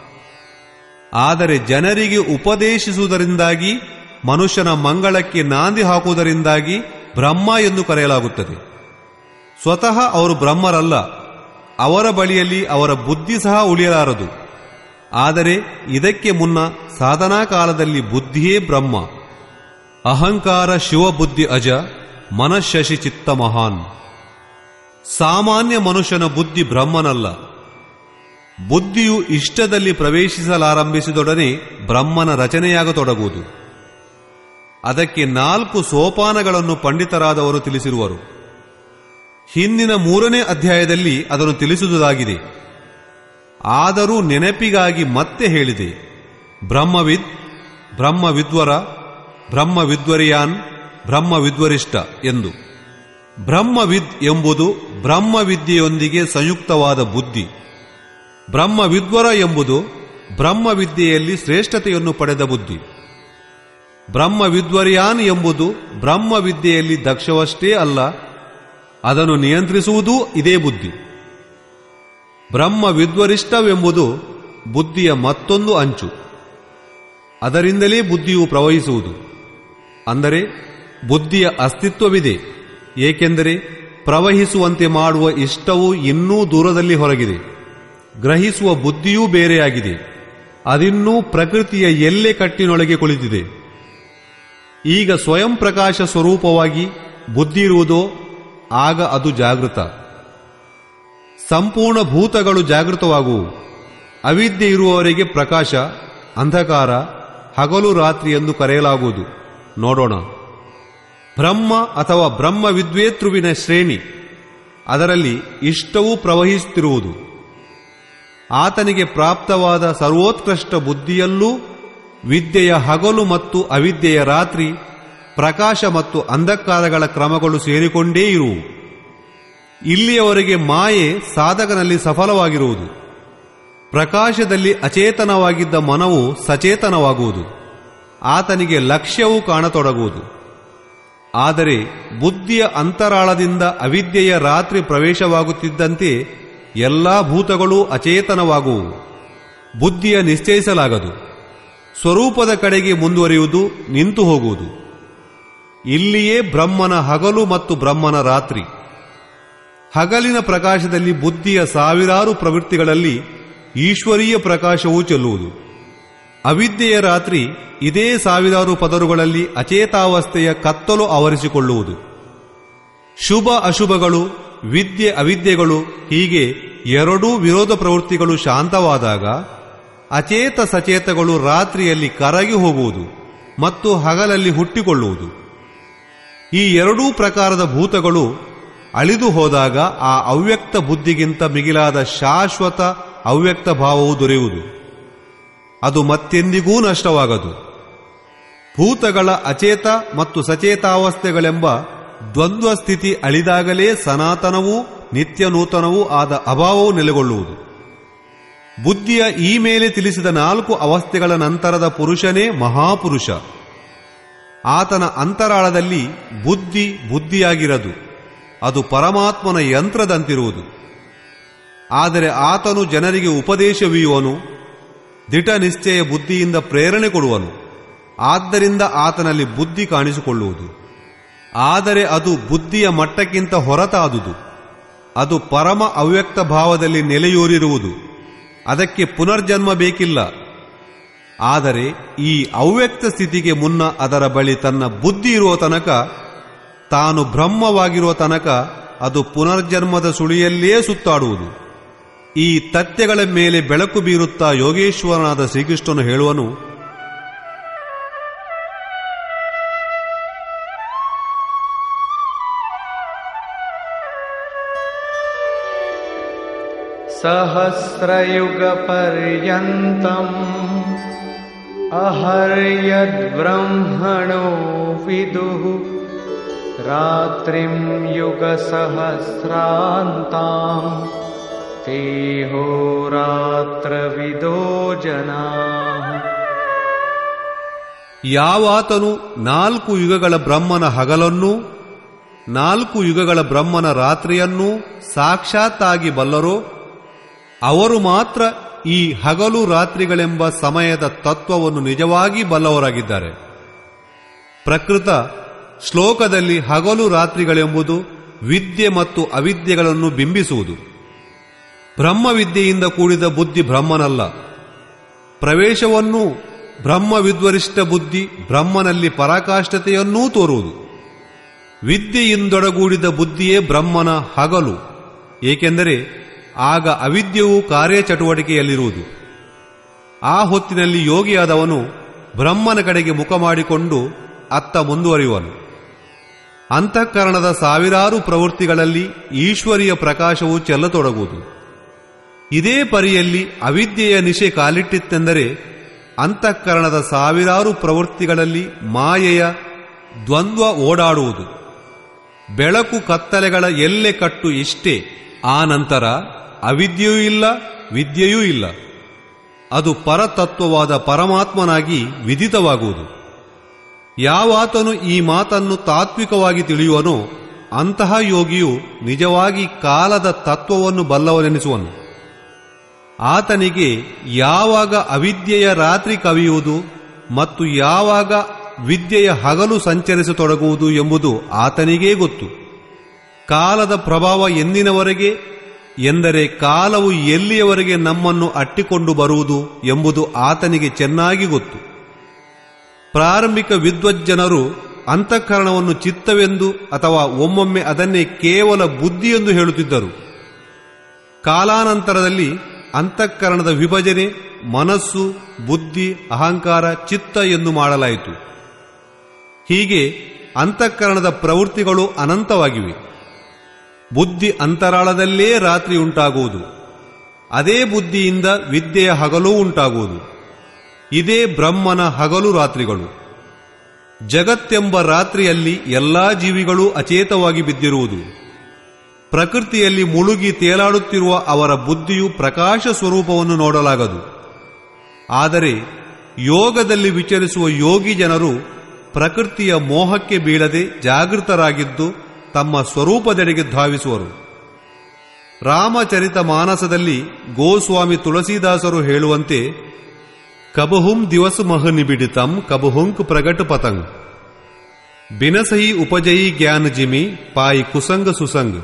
ಆದರೆ ಜನರಿಗೆ ಉಪದೇಶಿಸುವುದರಿಂದಾಗಿ ಮನುಷ್ಯನ ಮಂಗಳಕ್ಕೆ ನಾಂದಿ ಹಾಕುವುದರಿಂದಾಗಿ ಬ್ರಹ್ಮ ಎಂದು ಕರೆಯಲಾಗುತ್ತದೆ ಸ್ವತಃ ಅವರು ಬ್ರಹ್ಮರಲ್ಲ ಅವರ ಬಳಿಯಲ್ಲಿ ಅವರ ಬುದ್ಧಿ ಸಹ ಉಳಿಯಲಾರದು ಆದರೆ ಇದಕ್ಕೆ ಮುನ್ನ ಸಾಧನಾ ಕಾಲದಲ್ಲಿ ಬುದ್ಧಿಯೇ ಬ್ರಹ್ಮ ಅಹಂಕಾರ ಶಿವಬುದ್ಧಿ ಅಜ ಮನಶಶಿ ಚಿತ್ತ ಮಹಾನ್ ಸಾಮಾನ್ಯ ಮನುಷ್ಯನ ಬುದ್ಧಿ ಬ್ರಹ್ಮನಲ್ಲ ಬುದ್ಧಿಯು ಇಷ್ಟದಲ್ಲಿ ಪ್ರವೇಶಿಸಲಾರಂಭಿಸಿದೊಡನೆ ಬ್ರಹ್ಮನ ರಚನೆಯಾಗತೊಡಗುವುದು ಅದಕ್ಕೆ ನಾಲ್ಕು ಸೋಪಾನಗಳನ್ನು ಪಂಡಿತರಾದವರು ತಿಳಿಸಿರುವರು ಹಿಂದಿನ ಮೂರನೇ ಅಧ್ಯಾಯದಲ್ಲಿ ಅದನ್ನು ತಿಳಿಸುವುದಾಗಿದೆ ಆದರೂ ನೆನಪಿಗಾಗಿ ಮತ್ತೆ ಹೇಳಿದೆ ಬ್ರಹ್ಮವಿದ್ ಬ್ರಹ್ಮವಿದ್ವರ ಬ್ರಹ್ಮವಿದ್ವರಿಯಾನ್ ಬ್ರಹ್ಮವಿದ್ವರಿಷ್ಠ ಎಂದು ಬ್ರಹ್ಮವಿದ್ ಎಂಬುದು ಬ್ರಹ್ಮವಿದ್ಯೆಯೊಂದಿಗೆ ಸಂಯುಕ್ತವಾದ ಬುದ್ಧಿ ಬ್ರಹ್ಮವಿದ್ವರ ಎಂಬುದು ಬ್ರಹ್ಮವಿದ್ಯೆಯಲ್ಲಿ ಶ್ರೇಷ್ಠತೆಯನ್ನು ಪಡೆದ ಬುದ್ಧಿ ಬ್ರಹ್ಮವಿದ್ವರ್ಯಾನ್ ಎಂಬುದು ಬ್ರಹ್ಮವಿದ್ಯೆಯಲ್ಲಿ ದಕ್ಷವಷ್ಟೇ ಅಲ್ಲ ಅದನ್ನು ನಿಯಂತ್ರಿಸುವುದೂ ಇದೇ ಬುದ್ಧಿ ಬ್ರಹ್ಮವಿದ್ವರಿಷ್ಠವೆಂಬುದು ಬುದ್ಧಿಯ ಮತ್ತೊಂದು ಅಂಚು ಅದರಿಂದಲೇ ಬುದ್ಧಿಯು ಪ್ರವಹಿಸುವುದು ಅಂದರೆ ಬುದ್ಧಿಯ ಅಸ್ತಿತ್ವವಿದೆ ಏಕೆಂದರೆ ಪ್ರವಹಿಸುವಂತೆ ಮಾಡುವ ಇಷ್ಟವು ಇನ್ನೂ ದೂರದಲ್ಲಿ ಹೊರಗಿದೆ ಗ್ರಹಿಸುವ ಬುದ್ಧಿಯೂ ಬೇರೆಯಾಗಿದೆ ಅದಿನ್ನೂ ಪ್ರಕೃತಿಯ ಎಲ್ಲೆ ಕಟ್ಟಿನೊಳಗೆ ಕುಳಿತಿದೆ ಈಗ ಸ್ವಯಂ ಪ್ರಕಾಶ ಸ್ವರೂಪವಾಗಿ ಬುದ್ಧಿ ಇರುವುದೋ ಆಗ ಅದು ಜಾಗೃತ ಸಂಪೂರ್ಣ ಭೂತಗಳು ಜಾಗೃತವಾಗುವು ಅವಿದ್ಯೆ ಇರುವವರಿಗೆ ಪ್ರಕಾಶ ಅಂಧಕಾರ ಹಗಲು ರಾತ್ರಿ ಎಂದು ಕರೆಯಲಾಗುವುದು ನೋಡೋಣ ಬ್ರಹ್ಮ ಅಥವಾ ಬ್ರಹ್ಮ ವಿದ್ವೇತೃವಿನ ಶ್ರೇಣಿ ಅದರಲ್ಲಿ ಇಷ್ಟವೂ ಪ್ರವಹಿಸುತ್ತಿರುವುದು ಆತನಿಗೆ ಪ್ರಾಪ್ತವಾದ ಸರ್ವೋತ್ಕೃಷ್ಟ ಬುದ್ಧಿಯಲ್ಲೂ ವಿದ್ಯೆಯ ಹಗಲು ಮತ್ತು ಅವಿದ್ಯೆಯ ರಾತ್ರಿ ಪ್ರಕಾಶ ಮತ್ತು ಅಂಧಕಾರಗಳ ಕ್ರಮಗಳು ಸೇರಿಕೊಂಡೇ ಇರುವು ಇಲ್ಲಿಯವರೆಗೆ ಮಾಯೆ ಸಾಧಕನಲ್ಲಿ ಸಫಲವಾಗಿರುವುದು ಪ್ರಕಾಶದಲ್ಲಿ ಅಚೇತನವಾಗಿದ್ದ ಮನವು ಸಚೇತನವಾಗುವುದು ಆತನಿಗೆ ಲಕ್ಷ್ಯವೂ ಕಾಣತೊಡಗುವುದು ಆದರೆ ಬುದ್ಧಿಯ ಅಂತರಾಳದಿಂದ ಅವಿದ್ಯೆಯ ರಾತ್ರಿ ಪ್ರವೇಶವಾಗುತ್ತಿದ್ದಂತೆ ಎಲ್ಲಾ ಭೂತಗಳೂ ಅಚೇತನವಾಗುವು ಬುದ್ಧಿಯ ನಿಶ್ಚಯಿಸಲಾಗದು ಸ್ವರೂಪದ ಕಡೆಗೆ ಮುಂದುವರಿಯುವುದು ನಿಂತು ಹೋಗುವುದು ಇಲ್ಲಿಯೇ ಬ್ರಹ್ಮನ ಹಗಲು ಮತ್ತು ಬ್ರಹ್ಮನ ರಾತ್ರಿ ಹಗಲಿನ ಪ್ರಕಾಶದಲ್ಲಿ ಬುದ್ಧಿಯ ಸಾವಿರಾರು ಪ್ರವೃತ್ತಿಗಳಲ್ಲಿ ಈಶ್ವರೀಯ ಪ್ರಕಾಶವೂ ಚೆಲ್ಲುವುದು ಅವಿದ್ಯೆಯ ರಾತ್ರಿ ಇದೇ ಸಾವಿರಾರು ಪದರುಗಳಲ್ಲಿ ಅಚೇತಾವಸ್ಥೆಯ ಕತ್ತಲು ಆವರಿಸಿಕೊಳ್ಳುವುದು ಶುಭ ಅಶುಭಗಳು ವಿದ್ಯೆ ಅವಿದ್ಯೆಗಳು ಹೀಗೆ ಎರಡೂ ವಿರೋಧ ಪ್ರವೃತ್ತಿಗಳು ಶಾಂತವಾದಾಗ ಅಚೇತ ಸಚೇತಗಳು ರಾತ್ರಿಯಲ್ಲಿ ಕರಗಿ ಹೋಗುವುದು ಮತ್ತು ಹಗಲಲ್ಲಿ ಹುಟ್ಟಿಕೊಳ್ಳುವುದು ಈ ಎರಡೂ ಪ್ರಕಾರದ ಭೂತಗಳು ಅಳಿದು ಹೋದಾಗ ಆ ಅವ್ಯಕ್ತ ಬುದ್ಧಿಗಿಂತ ಮಿಗಿಲಾದ ಶಾಶ್ವತ ಅವ್ಯಕ್ತ ಭಾವವು ದೊರೆಯುವುದು ಅದು ಮತ್ತೆಂದಿಗೂ ನಷ್ಟವಾಗದು ಭೂತಗಳ ಅಚೇತ ಮತ್ತು ಸಚೇತಾವಸ್ಥೆಗಳೆಂಬ ದ್ವಂದ್ವ ಸ್ಥಿತಿ ಅಳಿದಾಗಲೇ ಸನಾತನವೂ ನಿತ್ಯ ನೂತನವೂ ಆದ ಅಭಾವವು ನೆಲೆಗೊಳ್ಳುವುದು ಬುದ್ಧಿಯ ಈ ಮೇಲೆ ತಿಳಿಸಿದ ನಾಲ್ಕು ಅವಸ್ಥೆಗಳ ನಂತರದ ಪುರುಷನೇ ಮಹಾಪುರುಷ ಆತನ ಅಂತರಾಳದಲ್ಲಿ ಬುದ್ಧಿ ಬುದ್ಧಿಯಾಗಿರದು ಅದು ಪರಮಾತ್ಮನ ಯಂತ್ರದಂತಿರುವುದು ಆದರೆ ಆತನು ಜನರಿಗೆ ಉಪದೇಶವೀಯುವನು ದಿಟ ನಿಶ್ಚಯ ಬುದ್ಧಿಯಿಂದ ಪ್ರೇರಣೆ ಕೊಡುವನು ಆದ್ದರಿಂದ ಆತನಲ್ಲಿ ಬುದ್ಧಿ ಕಾಣಿಸಿಕೊಳ್ಳುವುದು ಆದರೆ ಅದು ಬುದ್ಧಿಯ ಮಟ್ಟಕ್ಕಿಂತ ಹೊರತಾದುದು ಅದು ಪರಮ ಅವ್ಯಕ್ತ ಭಾವದಲ್ಲಿ ನೆಲೆಯೂರಿರುವುದು ಅದಕ್ಕೆ ಪುನರ್ಜನ್ಮ ಬೇಕಿಲ್ಲ ಆದರೆ ಈ ಅವ್ಯಕ್ತ ಸ್ಥಿತಿಗೆ ಮುನ್ನ ಅದರ ಬಳಿ ತನ್ನ ಬುದ್ಧಿ ಇರುವ ತನಕ ತಾನು ಬ್ರಹ್ಮವಾಗಿರುವ ತನಕ ಅದು ಪುನರ್ಜನ್ಮದ ಸುಳಿಯಲ್ಲೇ ಸುತ್ತಾಡುವುದು ಈ ತಥ್ಯಗಳ ಮೇಲೆ ಬೆಳಕು ಬೀರುತ್ತಾ ಯೋಗೇಶ್ವರನಾದ ಶ್ರೀಕೃಷ್ಣನು ಹೇಳುವನು सहस्रयुगपर्यन्तम् अहर्यद्ब्रह्मणो विदुः रात्रिं युगसहस्रान्ताम् तेहोरात्रविदो जनाः ಯಾವಾತನು ನಾಲ್ಕು ಯುಗಗಳ ಬ್ರಹ್ಮನ ಹಗಲನ್ನೂ ನಾಲ್ಕು ಯುಗಗಳ ಬ್ರಹ್ಮನ ರಾತ್ರಿಯನ್ನೂ ಸಾಕ್ಷಾತ್ತಾಗಿ ಬಲ್ಲರೋ ಅವರು ಮಾತ್ರ ಈ ಹಗಲು ರಾತ್ರಿಗಳೆಂಬ ಸಮಯದ ತತ್ವವನ್ನು ನಿಜವಾಗಿ ಬಲ್ಲವರಾಗಿದ್ದಾರೆ ಪ್ರಕೃತ ಶ್ಲೋಕದಲ್ಲಿ ಹಗಲು ರಾತ್ರಿಗಳೆಂಬುದು ವಿದ್ಯೆ ಮತ್ತು ಅವಿದ್ಯೆಗಳನ್ನು ಬಿಂಬಿಸುವುದು ಬ್ರಹ್ಮವಿದ್ಯೆಯಿಂದ ಕೂಡಿದ ಬುದ್ಧಿ ಬ್ರಹ್ಮನಲ್ಲ ಪ್ರವೇಶವನ್ನೂ ಬ್ರಹ್ಮವಿದ್ವರಿಷ್ಠ ಬುದ್ಧಿ ಬ್ರಹ್ಮನಲ್ಲಿ ಪರಾಕಾಷ್ಠತೆಯನ್ನೂ ತೋರುವುದು ವಿದ್ಯೆಯಿಂದೊಡಗೂಡಿದ ಬುದ್ಧಿಯೇ ಬ್ರಹ್ಮನ ಹಗಲು ಏಕೆಂದರೆ ಆಗ ಅವಿದ್ಯೆಯು ಕಾರ್ಯಚಟುವಟಿಕೆಯಲ್ಲಿರುವುದು ಆ ಹೊತ್ತಿನಲ್ಲಿ ಯೋಗಿಯಾದವನು ಬ್ರಹ್ಮನ ಕಡೆಗೆ ಮುಖ ಮಾಡಿಕೊಂಡು ಅತ್ತ ಮುಂದುವರಿಯುವನು ಅಂತಃಕರಣದ ಸಾವಿರಾರು ಪ್ರವೃತ್ತಿಗಳಲ್ಲಿ ಈಶ್ವರಿಯ ಪ್ರಕಾಶವು ಚೆಲ್ಲತೊಡಗುವುದು ಇದೇ ಪರಿಯಲ್ಲಿ ಅವಿದ್ಯೆಯ ನಿಶೆ ಕಾಲಿಟ್ಟಿತ್ತೆಂದರೆ ಅಂತಃಕರಣದ ಸಾವಿರಾರು ಪ್ರವೃತ್ತಿಗಳಲ್ಲಿ ಮಾಯೆಯ ದ್ವಂದ್ವ ಓಡಾಡುವುದು ಬೆಳಕು ಕತ್ತಲೆಗಳ ಎಲ್ಲೆ ಕಟ್ಟು ಇಷ್ಟೇ ಆ ನಂತರ ಅವಿದ್ಯೆಯೂ ಇಲ್ಲ ವಿದ್ಯೆಯೂ ಇಲ್ಲ ಅದು ಪರತತ್ವವಾದ ಪರಮಾತ್ಮನಾಗಿ ವಿದಿತವಾಗುವುದು ಯಾವಾತನು ಈ ಮಾತನ್ನು ತಾತ್ವಿಕವಾಗಿ ತಿಳಿಯುವನೋ ಅಂತಹ ಯೋಗಿಯು ನಿಜವಾಗಿ ಕಾಲದ ತತ್ವವನ್ನು ಬಲ್ಲವನೆನಿಸುವನು ಆತನಿಗೆ ಯಾವಾಗ ಅವಿದ್ಯೆಯ ರಾತ್ರಿ ಕವಿಯುವುದು ಮತ್ತು ಯಾವಾಗ ವಿದ್ಯೆಯ ಹಗಲು ಸಂಚರಿಸತೊಡಗುವುದು ಎಂಬುದು ಆತನಿಗೇ ಗೊತ್ತು ಕಾಲದ ಪ್ರಭಾವ ಎಂದಿನವರೆಗೆ ಎಂದರೆ ಕಾಲವು ಎಲ್ಲಿಯವರೆಗೆ ನಮ್ಮನ್ನು ಅಟ್ಟಿಕೊಂಡು ಬರುವುದು ಎಂಬುದು ಆತನಿಗೆ ಚೆನ್ನಾಗಿ ಗೊತ್ತು ಪ್ರಾರಂಭಿಕ ವಿದ್ವಜ್ಜನರು ಅಂತಃಕರಣವನ್ನು ಚಿತ್ತವೆಂದು ಅಥವಾ ಒಮ್ಮೊಮ್ಮೆ ಅದನ್ನೇ ಕೇವಲ ಬುದ್ಧಿಯೆಂದು ಹೇಳುತ್ತಿದ್ದರು ಕಾಲಾನಂತರದಲ್ಲಿ ಅಂತಃಕರಣದ ವಿಭಜನೆ ಮನಸ್ಸು ಬುದ್ಧಿ ಅಹಂಕಾರ ಚಿತ್ತ ಎಂದು ಮಾಡಲಾಯಿತು ಹೀಗೆ ಅಂತಃಕರಣದ ಪ್ರವೃತ್ತಿಗಳು ಅನಂತವಾಗಿವೆ ಬುದ್ಧಿ ಅಂತರಾಳದಲ್ಲೇ ರಾತ್ರಿ ಉಂಟಾಗುವುದು ಅದೇ ಬುದ್ಧಿಯಿಂದ ವಿದ್ಯೆಯ ಹಗಲೂ ಉಂಟಾಗುವುದು ಇದೇ ಬ್ರಹ್ಮನ ಹಗಲು ರಾತ್ರಿಗಳು ಜಗತ್ತೆಂಬ ರಾತ್ರಿಯಲ್ಲಿ ಎಲ್ಲಾ ಜೀವಿಗಳೂ ಅಚೇತವಾಗಿ ಬಿದ್ದಿರುವುದು ಪ್ರಕೃತಿಯಲ್ಲಿ ಮುಳುಗಿ ತೇಲಾಡುತ್ತಿರುವ ಅವರ ಬುದ್ಧಿಯು ಪ್ರಕಾಶ ಸ್ವರೂಪವನ್ನು ನೋಡಲಾಗದು ಆದರೆ ಯೋಗದಲ್ಲಿ ವಿಚರಿಸುವ ಯೋಗಿ ಜನರು ಪ್ರಕೃತಿಯ ಮೋಹಕ್ಕೆ ಬೀಳದೆ ಜಾಗೃತರಾಗಿದ್ದು ತಮ್ಮ ಸ್ವರೂಪದೆಡೆಗೆ ಧಾವಿಸುವರು ರಾಮಚರಿತ ಮಾನಸದಲ್ಲಿ ಗೋಸ್ವಾಮಿ ತುಳಸೀದಾಸರು ಹೇಳುವಂತೆ ಕಬಹುಂ ದಿವಸ ಮಹ ನಿಬಿಡಿತಂ ಕಬಹುಂಕ್ ಪ್ರಗಟ ಪತಂಗ್ ಬಿನಸಹಿ ಉಪಜಯಿ ಜ್ಞಾನ ಜಿಮಿ ಪಾಯಿ ಕುಸಂಗ ಸುಸಂಗ್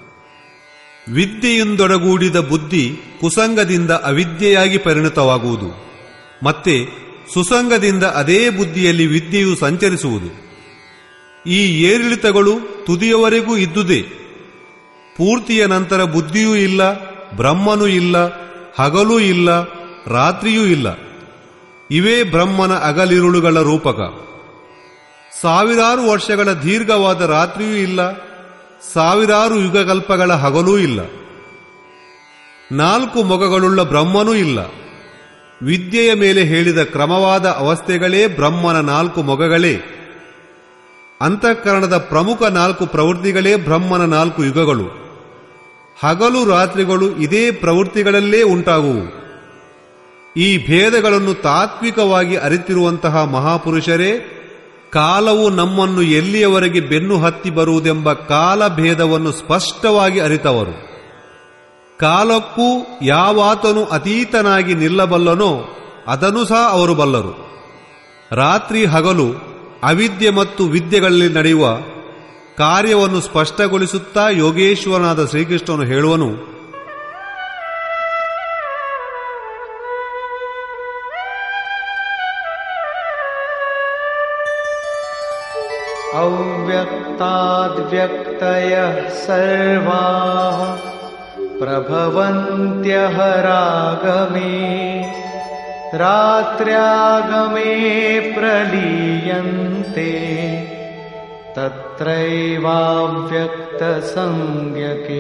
ವಿದ್ಯೆಯಿಂದೊಡಗೂಡಿದ ಬುದ್ಧಿ ಕುಸಂಗದಿಂದ ಅವಿದ್ಯೆಯಾಗಿ ಪರಿಣತವಾಗುವುದು ಮತ್ತೆ ಸುಸಂಗದಿಂದ ಅದೇ ಬುದ್ಧಿಯಲ್ಲಿ ವಿದ್ಯೆಯು ಸಂಚರಿಸುವುದು ಈ ಏರಿಳಿತಗಳು ತುದಿಯವರೆಗೂ ಇದ್ದುದೇ ಪೂರ್ತಿಯ ನಂತರ ಬುದ್ಧಿಯೂ ಇಲ್ಲ ಬ್ರಹ್ಮನೂ ಇಲ್ಲ ಹಗಲೂ ಇಲ್ಲ ರಾತ್ರಿಯೂ ಇಲ್ಲ ಇವೇ ಬ್ರಹ್ಮನ ಅಗಲಿರುಳುಗಳ ರೂಪಕ ಸಾವಿರಾರು ವರ್ಷಗಳ ದೀರ್ಘವಾದ ರಾತ್ರಿಯೂ ಇಲ್ಲ ಸಾವಿರಾರು ಯುಗಕಲ್ಪಗಳ ಹಗಲೂ ಇಲ್ಲ ನಾಲ್ಕು ಮೊಗಗಳುಳ್ಳ ಬ್ರಹ್ಮನೂ ಇಲ್ಲ ವಿದ್ಯೆಯ ಮೇಲೆ ಹೇಳಿದ ಕ್ರಮವಾದ ಅವಸ್ಥೆಗಳೇ ಬ್ರಹ್ಮನ ನಾಲ್ಕು ಮೊಗಗಳೇ ಅಂತಃಕರಣದ ಪ್ರಮುಖ ನಾಲ್ಕು ಪ್ರವೃತ್ತಿಗಳೇ ಬ್ರಹ್ಮನ ನಾಲ್ಕು ಯುಗಗಳು ಹಗಲು ರಾತ್ರಿಗಳು ಇದೇ ಪ್ರವೃತ್ತಿಗಳಲ್ಲೇ ಉಂಟಾಗುವು ಈ ಭೇದಗಳನ್ನು ತಾತ್ವಿಕವಾಗಿ ಅರಿತಿರುವಂತಹ ಮಹಾಪುರುಷರೇ ಕಾಲವು ನಮ್ಮನ್ನು ಎಲ್ಲಿಯವರೆಗೆ ಬೆನ್ನು ಹತ್ತಿ ಬರುವುದೆಂಬ ಕಾಲಭೇದವನ್ನು ಸ್ಪಷ್ಟವಾಗಿ ಅರಿತವರು ಕಾಲಕ್ಕೂ ಯಾವಾತನು ಅತೀತನಾಗಿ ನಿಲ್ಲಬಲ್ಲನೋ ಅದನ್ನು ಸಹ ಅವರು ಬಲ್ಲರು ರಾತ್ರಿ ಹಗಲು ಅವಿದ್ಯೆ ಮತ್ತು ವಿದ್ಯೆಗಳಲ್ಲಿ ನಡೆಯುವ ಕಾರ್ಯವನ್ನು ಸ್ಪಷ್ಟಗೊಳಿಸುತ್ತಾ ಯೋಗೇಶ್ವರನಾದ ಶ್ರೀಕೃಷ್ಣನು ಹೇಳುವನು अव्यक्ताद्व्यक्तयः सर्वाः प्रभवन्त्यः रागमे रात्र्यागमे प्रलीयन्ते तत्रैवाव्यक्तसंज्ञके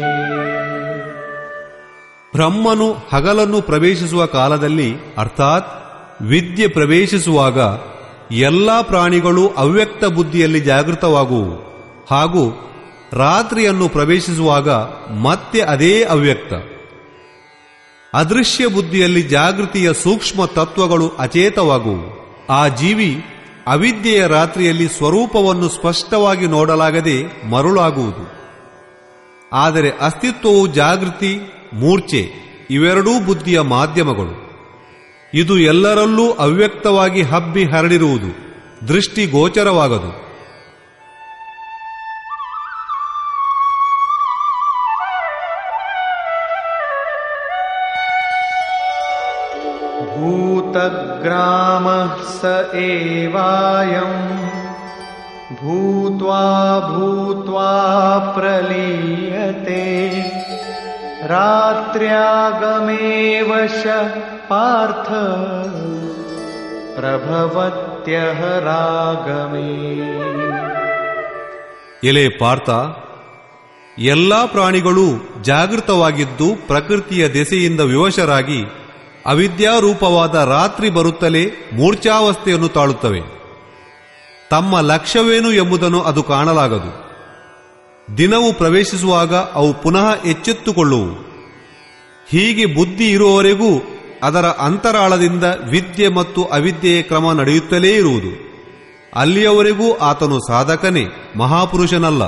ಬ್ರಹ್ಮನು ಹಗಲನ್ನು ಪ್ರವೇಶಿಸುವ ಕಾಲದಲ್ಲಿ ಅರ್ಥಾತ್ ವಿದ್ಯೆ ಪ್ರವೇಶಿಸುವಾಗ ಎಲ್ಲಾ ಪ್ರಾಣಿಗಳು ಅವ್ಯಕ್ತ ಬುದ್ಧಿಯಲ್ಲಿ ಜಾಗೃತವಾಗುವು ಹಾಗೂ ರಾತ್ರಿಯನ್ನು ಪ್ರವೇಶಿಸುವಾಗ ಮತ್ತೆ ಅದೇ ಅವ್ಯಕ್ತ ಅದೃಶ್ಯ ಬುದ್ಧಿಯಲ್ಲಿ ಜಾಗೃತಿಯ ಸೂಕ್ಷ್ಮ ತತ್ವಗಳು ಅಚೇತವಾಗುವು ಆ ಜೀವಿ ಅವಿದ್ಯೆಯ ರಾತ್ರಿಯಲ್ಲಿ ಸ್ವರೂಪವನ್ನು ಸ್ಪಷ್ಟವಾಗಿ ನೋಡಲಾಗದೆ ಮರುಳಾಗುವುದು ಆದರೆ ಅಸ್ತಿತ್ವವು ಜಾಗೃತಿ ಮೂರ್ಛೆ ಇವೆರಡೂ ಬುದ್ಧಿಯ ಮಾಧ್ಯಮಗಳು ಇದು ಎಲ್ಲರಲ್ಲೂ ಅವ್ಯಕ್ತವಾಗಿ ಹಬ್ಬಿ ಹರಡಿರುವುದು ದೃಷ್ಟಿ ಗೋಚರವಾಗದು भूतग्रामः स एवायम् भूत्वा भूत्वा प्रलीयते रात्र्यागमेव श पार्थ प्रभवत्यः रागमे ಎಲೆ ಪಾರ್ಥ ಎಲ್ಲಾ ಪ್ರಾಣಿಗಳೂ ಜಾಗೃತವಾಗಿದ್ದು ಪ್ರಕೃತಿಯ ದೆಸೆಯಿಂದ ವಿವಶರಾಗಿ ಅವಿದ್ಯಾರೂಪವಾದ ರಾತ್ರಿ ಬರುತ್ತಲೇ ಮೂರ್ಛಾವಸ್ಥೆಯನ್ನು ತಾಳುತ್ತವೆ ತಮ್ಮ ಲಕ್ಷ್ಯವೇನು ಎಂಬುದನ್ನು ಅದು ಕಾಣಲಾಗದು ದಿನವು ಪ್ರವೇಶಿಸುವಾಗ ಅವು ಪುನಃ ಎಚ್ಚೆತ್ತುಕೊಳ್ಳುವು ಹೀಗೆ ಬುದ್ಧಿ ಇರುವವರೆಗೂ ಅದರ ಅಂತರಾಳದಿಂದ ವಿದ್ಯೆ ಮತ್ತು ಅವಿದ್ಯೆಯ ಕ್ರಮ ನಡೆಯುತ್ತಲೇ ಇರುವುದು ಅಲ್ಲಿಯವರೆಗೂ ಆತನು ಸಾಧಕನೇ ಮಹಾಪುರುಷನಲ್ಲ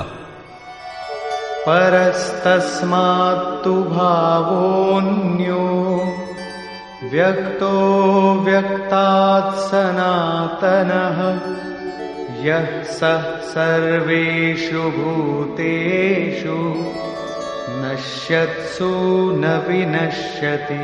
परस्तस्मात्तु भावोऽन्यो व्यक्तो व्यक्तात् सनातनः यः सः सर्वेषु भूतेषु नश्यत्सु न विनश्यति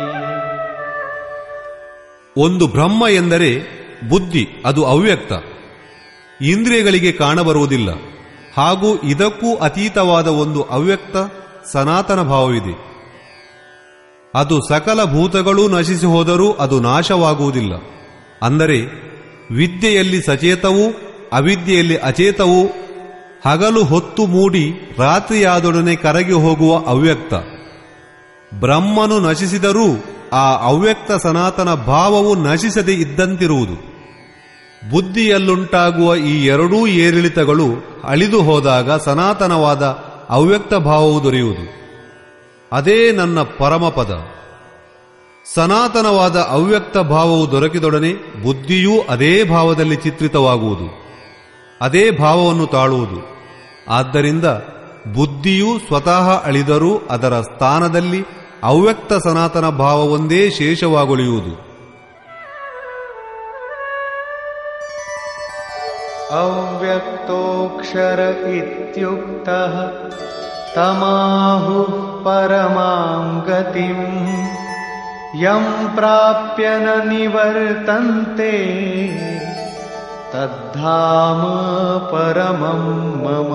ಒಂದು ಬ್ರಹ್ಮ ಎಂದರೆ ಬುದ್ಧಿ ಅದು ಅವ್ಯಕ್ತ ಇಂದ್ರಿಯಗಳಿಗೆ ಕಾಣಬರುವುದಿಲ್ಲ ಹಾಗೂ ಇದಕ್ಕೂ ಅತೀತವಾದ ಒಂದು ಅವ್ಯಕ್ತ ಸನಾತನ ಭಾವವಿದೆ ಅದು ಸಕಲ ಭೂತಗಳೂ ನಶಿಸಿ ಹೋದರೂ ಅದು ನಾಶವಾಗುವುದಿಲ್ಲ ಅಂದರೆ ವಿದ್ಯೆಯಲ್ಲಿ ಸಚೇತವೂ ಅವಿದ್ಯೆಯಲ್ಲಿ ಅಚೇತವೂ ಹಗಲು ಹೊತ್ತು ಮೂಡಿ ರಾತ್ರಿಯಾದೊಡನೆ ಕರಗಿ ಹೋಗುವ ಅವ್ಯಕ್ತ ಬ್ರಹ್ಮನು ನಶಿಸಿದರೂ ಆ ಅವ್ಯಕ್ತ ಸನಾತನ ಭಾವವು ನಶಿಸದೆ ಇದ್ದಂತಿರುವುದು ಬುದ್ಧಿಯಲ್ಲುಂಟಾಗುವ ಈ ಎರಡೂ ಏರಿಳಿತಗಳು ಅಳಿದು ಹೋದಾಗ ಸನಾತನವಾದ ಅವ್ಯಕ್ತ ಭಾವವು ದೊರೆಯುವುದು ಅದೇ ನನ್ನ ಪರಮಪದ ಸನಾತನವಾದ ಅವ್ಯಕ್ತ ಭಾವವು ದೊರಕಿದೊಡನೆ ಬುದ್ಧಿಯೂ ಅದೇ ಭಾವದಲ್ಲಿ ಚಿತ್ರಿತವಾಗುವುದು ಅದೇ ಭಾವವನ್ನು ತಾಳುವುದು ಆದ್ದರಿಂದ ಬುದ್ಧಿಯು ಸ್ವತಃ ಅಳಿದರೂ ಅದರ ಸ್ಥಾನದಲ್ಲಿ ಅವ್ಯಕ್ತ ಸನಾತನ ಭಾವವೊಂದೇ ಶೇಷವಾಗುಳಿಯುವುದು अव्यक्तोऽक्षर इत्युक्तः तमाहुः परमां गतिम् यं प्राप्य न निवर्तन्ते तद्धाम परमं मम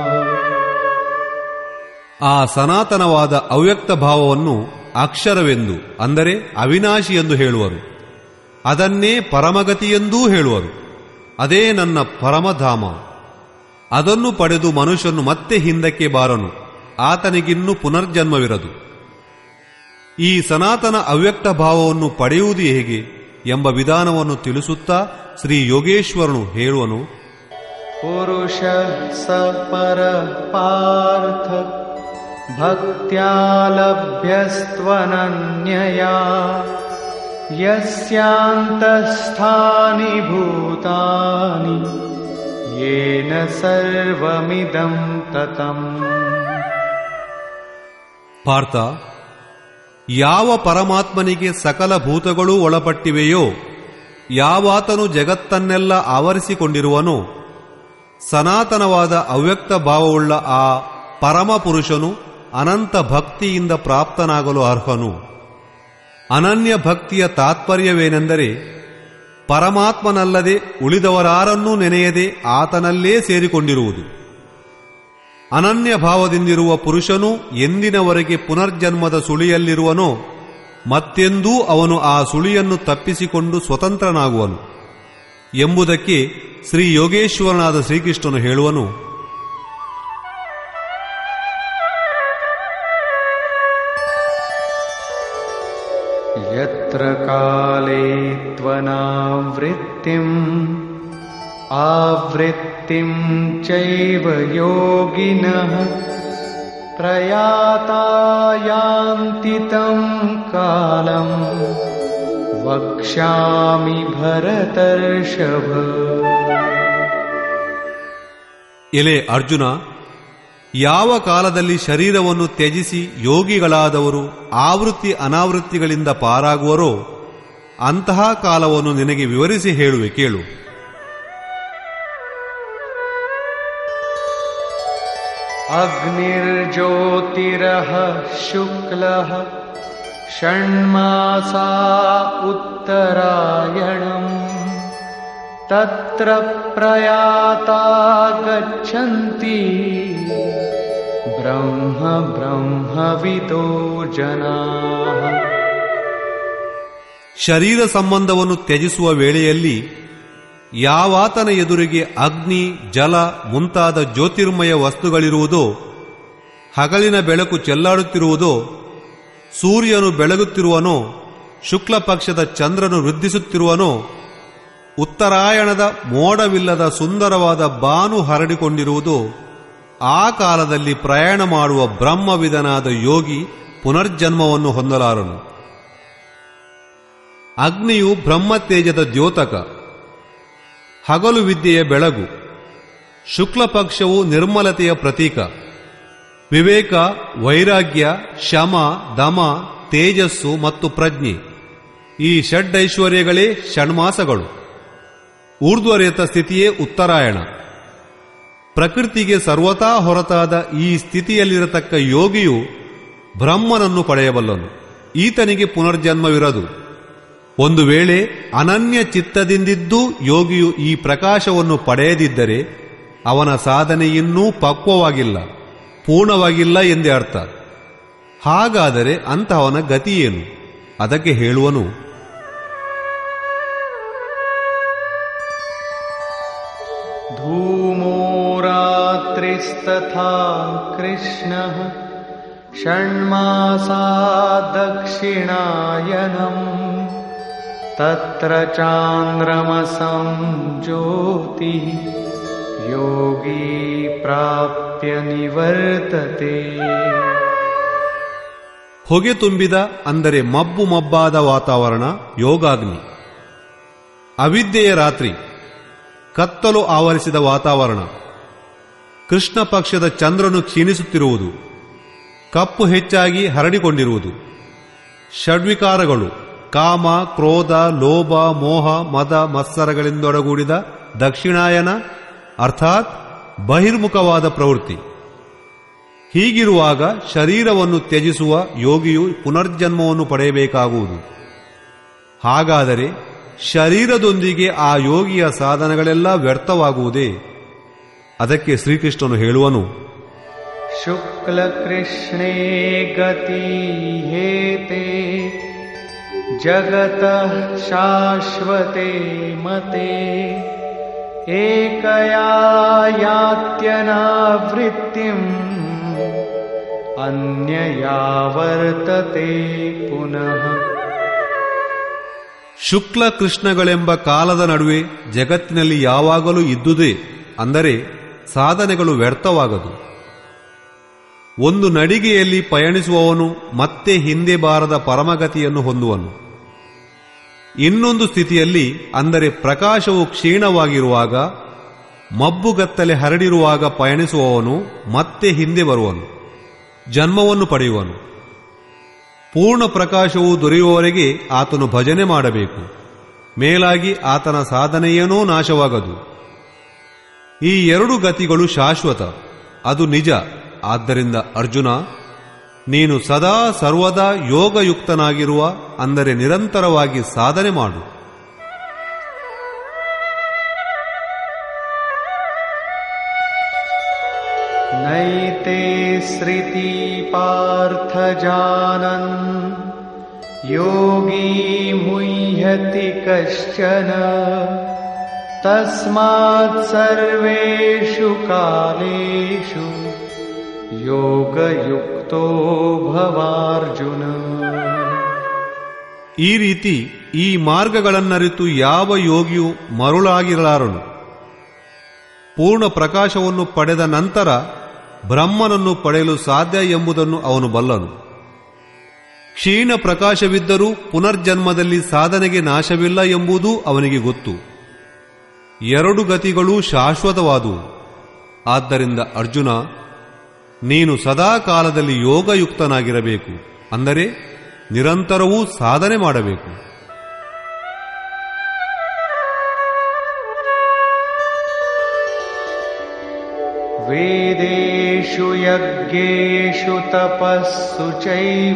ಆ ಸನಾತನವಾದ ಅವ್ಯಕ್ತ ಭಾವವನ್ನು ಅಕ್ಷರವೆಂದು ಅಂದರೆ ಅವಿನಾಶಿ ಎಂದು ಹೇಳುವರು ಅದನ್ನೇ ಪರಮಗತಿಯೆಂದೂ ಹೇಳುವರು ಅದೇ ನನ್ನ ಪರಮಧಾಮ ಅದನ್ನು ಪಡೆದು ಮನುಷ್ಯನು ಮತ್ತೆ ಹಿಂದಕ್ಕೆ ಬಾರನು ಆತನಿಗಿನ್ನೂ ಪುನರ್ಜನ್ಮವಿರದು ಈ ಸನಾತನ ಅವ್ಯಕ್ತ ಭಾವವನ್ನು ಪಡೆಯುವುದು ಹೇಗೆ ಎಂಬ ವಿಧಾನವನ್ನು ತಿಳಿಸುತ್ತಾ ಶ್ರೀ ಯೋಗೇಶ್ವರನು ಹೇಳುವನು पुरुषः स पर पार्थ भक्त्या लभ्यस्त्वनन्यया यस्यान्तस्थानि भूतानि येन सर्वमिदं ततम् ಪಾರ್ಥ ಯಾವ ಪರಮಾತ್ಮನಿಗೆ ಸಕಲ ಭೂತಗಳೂ ಒಳಪಟ್ಟಿವೆಯೋ ಯಾವಾತನು ಜಗತ್ತನ್ನೆಲ್ಲ ಆವರಿಸಿಕೊಂಡಿರುವನೋ ಸನಾತನವಾದ ಅವ್ಯಕ್ತ ಭಾವವುಳ್ಳ ಆ ಪರಮ ಪುರುಷನು ಅನಂತ ಭಕ್ತಿಯಿಂದ ಪ್ರಾಪ್ತನಾಗಲು ಅರ್ಹನು ಅನನ್ಯ ಭಕ್ತಿಯ ತಾತ್ಪರ್ಯವೇನೆಂದರೆ ಪರಮಾತ್ಮನಲ್ಲದೆ ಉಳಿದವರಾರನ್ನೂ ನೆನೆಯದೆ ಆತನಲ್ಲೇ ಸೇರಿಕೊಂಡಿರುವುದು ಅನನ್ಯ ಭಾವದಿಂದಿರುವ ಪುರುಷನು ಎಂದಿನವರೆಗೆ ಪುನರ್ಜನ್ಮದ ಸುಳಿಯಲ್ಲಿರುವನೋ ಮತ್ತೆಂದೂ ಅವನು ಆ ಸುಳಿಯನ್ನು ತಪ್ಪಿಸಿಕೊಂಡು ಸ್ವತಂತ್ರನಾಗುವನು ಎಂಬುದಕ್ಕೆ ಶ್ರೀ ಯೋಗೇಶ್ವರನಾದ ಶ್ರೀಕೃಷ್ಣನು ಹೇಳುವನು यत्र काले त्वनावृत्तिम् आवृत्तिं चैव योगिनः प्रयाता यान्ति तं कालम् वक्ष्यामि भरतर्षभ ಎಲೆ ಅರ್ಜುನ ಯಾವ ಕಾಲದಲ್ಲಿ ಶರೀರವನ್ನು ತ್ಯಜಿಸಿ ಯೋಗಿಗಳಾದವರು ಆವೃತ್ತಿ ಅನಾವೃತ್ತಿಗಳಿಂದ ಪಾರಾಗುವರೋ ಅಂತಹ ಕಾಲವನ್ನು ನಿನಗೆ ವಿವರಿಸಿ ಹೇಳುವೆ ಕೇಳು अग्निर्ज्योतिरः शुक्लः षण्मासा उत्तरायणम् तत्र प्रयाता गच्छन्ति ब्रह्म ब्रह्मविदो जनाः ಶರೀರ ಸಂಬಂಧವನ್ನು ತ್ಯಜಿಸುವ ವೇಳೆಯಲ್ಲಿ ಯಾವಾತನ ಎದುರಿಗೆ ಅಗ್ನಿ ಜಲ ಮುಂತಾದ ಜ್ಯೋತಿರ್ಮಯ ವಸ್ತುಗಳಿರುವುದೋ ಹಗಲಿನ ಬೆಳಕು ಚೆಲ್ಲಾಡುತ್ತಿರುವುದೋ ಸೂರ್ಯನು ಬೆಳಗುತ್ತಿರುವನೋ ಶುಕ್ಲ ಪಕ್ಷದ ಚಂದ್ರನು ವೃದ್ಧಿಸುತ್ತಿರುವನೋ ಉತ್ತರಾಯಣದ ಮೋಡವಿಲ್ಲದ ಸುಂದರವಾದ ಬಾನು ಹರಡಿಕೊಂಡಿರುವುದು ಆ ಕಾಲದಲ್ಲಿ ಪ್ರಯಾಣ ಮಾಡುವ ಬ್ರಹ್ಮವಿದನಾದ ಯೋಗಿ ಪುನರ್ಜನ್ಮವನ್ನು ಹೊಂದಲಾರನು ಅಗ್ನಿಯು ಬ್ರಹ್ಮತೇಜದ ದ್ಯೋತಕ ಹಗಲು ವಿದ್ಯೆಯ ಬೆಳಗು ಶುಕ್ಲ ಪಕ್ಷವು ನಿರ್ಮಲತೆಯ ಪ್ರತೀಕ ವಿವೇಕ ವೈರಾಗ್ಯ ಶಮ ದಮ ತೇಜಸ್ಸು ಮತ್ತು ಪ್ರಜ್ಞೆ ಈ ಷಡ್ಐಶ್ವರ್ಯಗಳೇ ಷಣ್ಮಾಸಗಳು ಊರ್ಧ್ವರೇತ ಸ್ಥಿತಿಯೇ ಉತ್ತರಾಯಣ ಪ್ರಕೃತಿಗೆ ಸರ್ವತಾ ಹೊರತಾದ ಈ ಸ್ಥಿತಿಯಲ್ಲಿರತಕ್ಕ ಯೋಗಿಯು ಬ್ರಹ್ಮನನ್ನು ಪಡೆಯಬಲ್ಲನು ಈತನಿಗೆ ಪುನರ್ಜನ್ಮವಿರದು ಒಂದು ವೇಳೆ ಅನನ್ಯ ಚಿತ್ತದಿಂದಿದ್ದೂ ಯೋಗಿಯು ಈ ಪ್ರಕಾಶವನ್ನು ಪಡೆಯದಿದ್ದರೆ ಅವನ ಸಾಧನೆ ಇನ್ನೂ ಪಕ್ವವಾಗಿಲ್ಲ ಪೂರ್ಣವಾಗಿಲ್ಲ ಎಂದೇ ಅರ್ಥ ಹಾಗಾದರೆ ಅಂತಹವನ ಗತಿಯೇನು ಅದಕ್ಕೆ ಹೇಳುವನು धूमो रात्रिस्तथा कृष्णः षण्मासा दक्षिणायनम् तत्र चान्द्रमसं ज्योतिः योगी प्राप्य निवर्तते ಹೊಗೆ ತುಂಬಿದ ಅಂದರೆ ಮಬ್ಬು ಮಬ್ಬಾದ ವಾತಾವರಣ ಯೋಗಾಗ್ನಿ ಅವಿದ್ಯೆಯ ರಾತ್ರಿ ಕತ್ತಲು ಆವರಿಸಿದ ವಾತಾವರಣ ಕೃಷ್ಣ ಪಕ್ಷದ ಚಂದ್ರನು ಕ್ಷೀಣಿಸುತ್ತಿರುವುದು ಕಪ್ಪು ಹೆಚ್ಚಾಗಿ ಹರಡಿಕೊಂಡಿರುವುದು ಷಡ್ವಿಕಾರಗಳು ಕಾಮ ಕ್ರೋಧ ಲೋಭ ಮೋಹ ಮದ ಮತ್ಸರಗಳಿಂದೊಡಗೂಡಿದ ದಕ್ಷಿಣಾಯನ ಅರ್ಥಾತ್ ಬಹಿರ್ಮುಖವಾದ ಪ್ರವೃತ್ತಿ ಹೀಗಿರುವಾಗ ಶರೀರವನ್ನು ತ್ಯಜಿಸುವ ಯೋಗಿಯು ಪುನರ್ಜನ್ಮವನ್ನು ಪಡೆಯಬೇಕಾಗುವುದು ಹಾಗಾದರೆ ಶರೀರದೊಂದಿಗೆ ಆ ಯೋಗಿಯ ಸಾಧನಗಳೆಲ್ಲ ವ್ಯರ್ಥವಾಗುವುದೇ ಅದಕ್ಕೆ ಶ್ರೀಕೃಷ್ಣನು ಹೇಳುವನು शुक्लकृष्णे गति हेते जगतः शाश्वते मते एकया यात्यनावृत्तिम् अन्यया वर्तते पुनः ಶುಕ್ಲ ಕೃಷ್ಣಗಳೆಂಬ ಕಾಲದ ನಡುವೆ ಜಗತ್ತಿನಲ್ಲಿ ಯಾವಾಗಲೂ ಇದ್ದುದೇ ಅಂದರೆ ಸಾಧನೆಗಳು ವ್ಯರ್ಥವಾಗದು ಒಂದು ನಡಿಗೆಯಲ್ಲಿ ಪಯಣಿಸುವವನು ಮತ್ತೆ ಹಿಂದೆ ಬಾರದ ಪರಮಗತಿಯನ್ನು ಹೊಂದುವನು ಇನ್ನೊಂದು ಸ್ಥಿತಿಯಲ್ಲಿ ಅಂದರೆ ಪ್ರಕಾಶವು ಕ್ಷೀಣವಾಗಿರುವಾಗ ಮಬ್ಬುಗತ್ತಲೆ ಹರಡಿರುವಾಗ ಪಯಣಿಸುವವನು ಮತ್ತೆ ಹಿಂದೆ ಬರುವನು ಜನ್ಮವನ್ನು ಪಡೆಯುವನು ಪೂರ್ಣ ಪ್ರಕಾಶವು ದೊರೆಯುವವರೆಗೆ ಆತನು ಭಜನೆ ಮಾಡಬೇಕು ಮೇಲಾಗಿ ಆತನ ಸಾಧನೆಯೇನೂ ನಾಶವಾಗದು ಈ ಎರಡು ಗತಿಗಳು ಶಾಶ್ವತ ಅದು ನಿಜ ಆದ್ದರಿಂದ ಅರ್ಜುನ ನೀನು ಸದಾ ಸರ್ವದಾ ಯೋಗಯುಕ್ತನಾಗಿರುವ ಅಂದರೆ ನಿರಂತರವಾಗಿ ಸಾಧನೆ ಮಾಡು नैते श्रिती पार्थ जानन् योगी मुह्यति कश्चन तस्मात् सर्वेषु कालेषु योगयुक्तो भवार्जुन ಈ ರೀತಿ ಈ ಮಾರ್ಗಗಳನ್ನರಿತು ಯಾವ ಯೋಗಿಯು ಮರುಳಾಗಿರಲಾರನು ಪೂರ್ಣ ಪ್ರಕಾಶವನ್ನು ಪಡೆದ ನಂತರ ಬ್ರಹ್ಮನನ್ನು ಪಡೆಯಲು ಸಾಧ್ಯ ಎಂಬುದನ್ನು ಅವನು ಬಲ್ಲನು ಕ್ಷೀಣ ಪ್ರಕಾಶವಿದ್ದರೂ ಪುನರ್ಜನ್ಮದಲ್ಲಿ ಸಾಧನೆಗೆ ನಾಶವಿಲ್ಲ ಎಂಬುದೂ ಅವನಿಗೆ ಗೊತ್ತು ಎರಡು ಗತಿಗಳೂ ಶಾಶ್ವತವಾದುವು ಆದ್ದರಿಂದ ಅರ್ಜುನ ನೀನು ಸದಾ ಕಾಲದಲ್ಲಿ ಯೋಗಯುಕ್ತನಾಗಿರಬೇಕು ಅಂದರೆ ನಿರಂತರವೂ ಸಾಧನೆ ಮಾಡಬೇಕು वेदेषु यज्ञेषु तपःसु चैव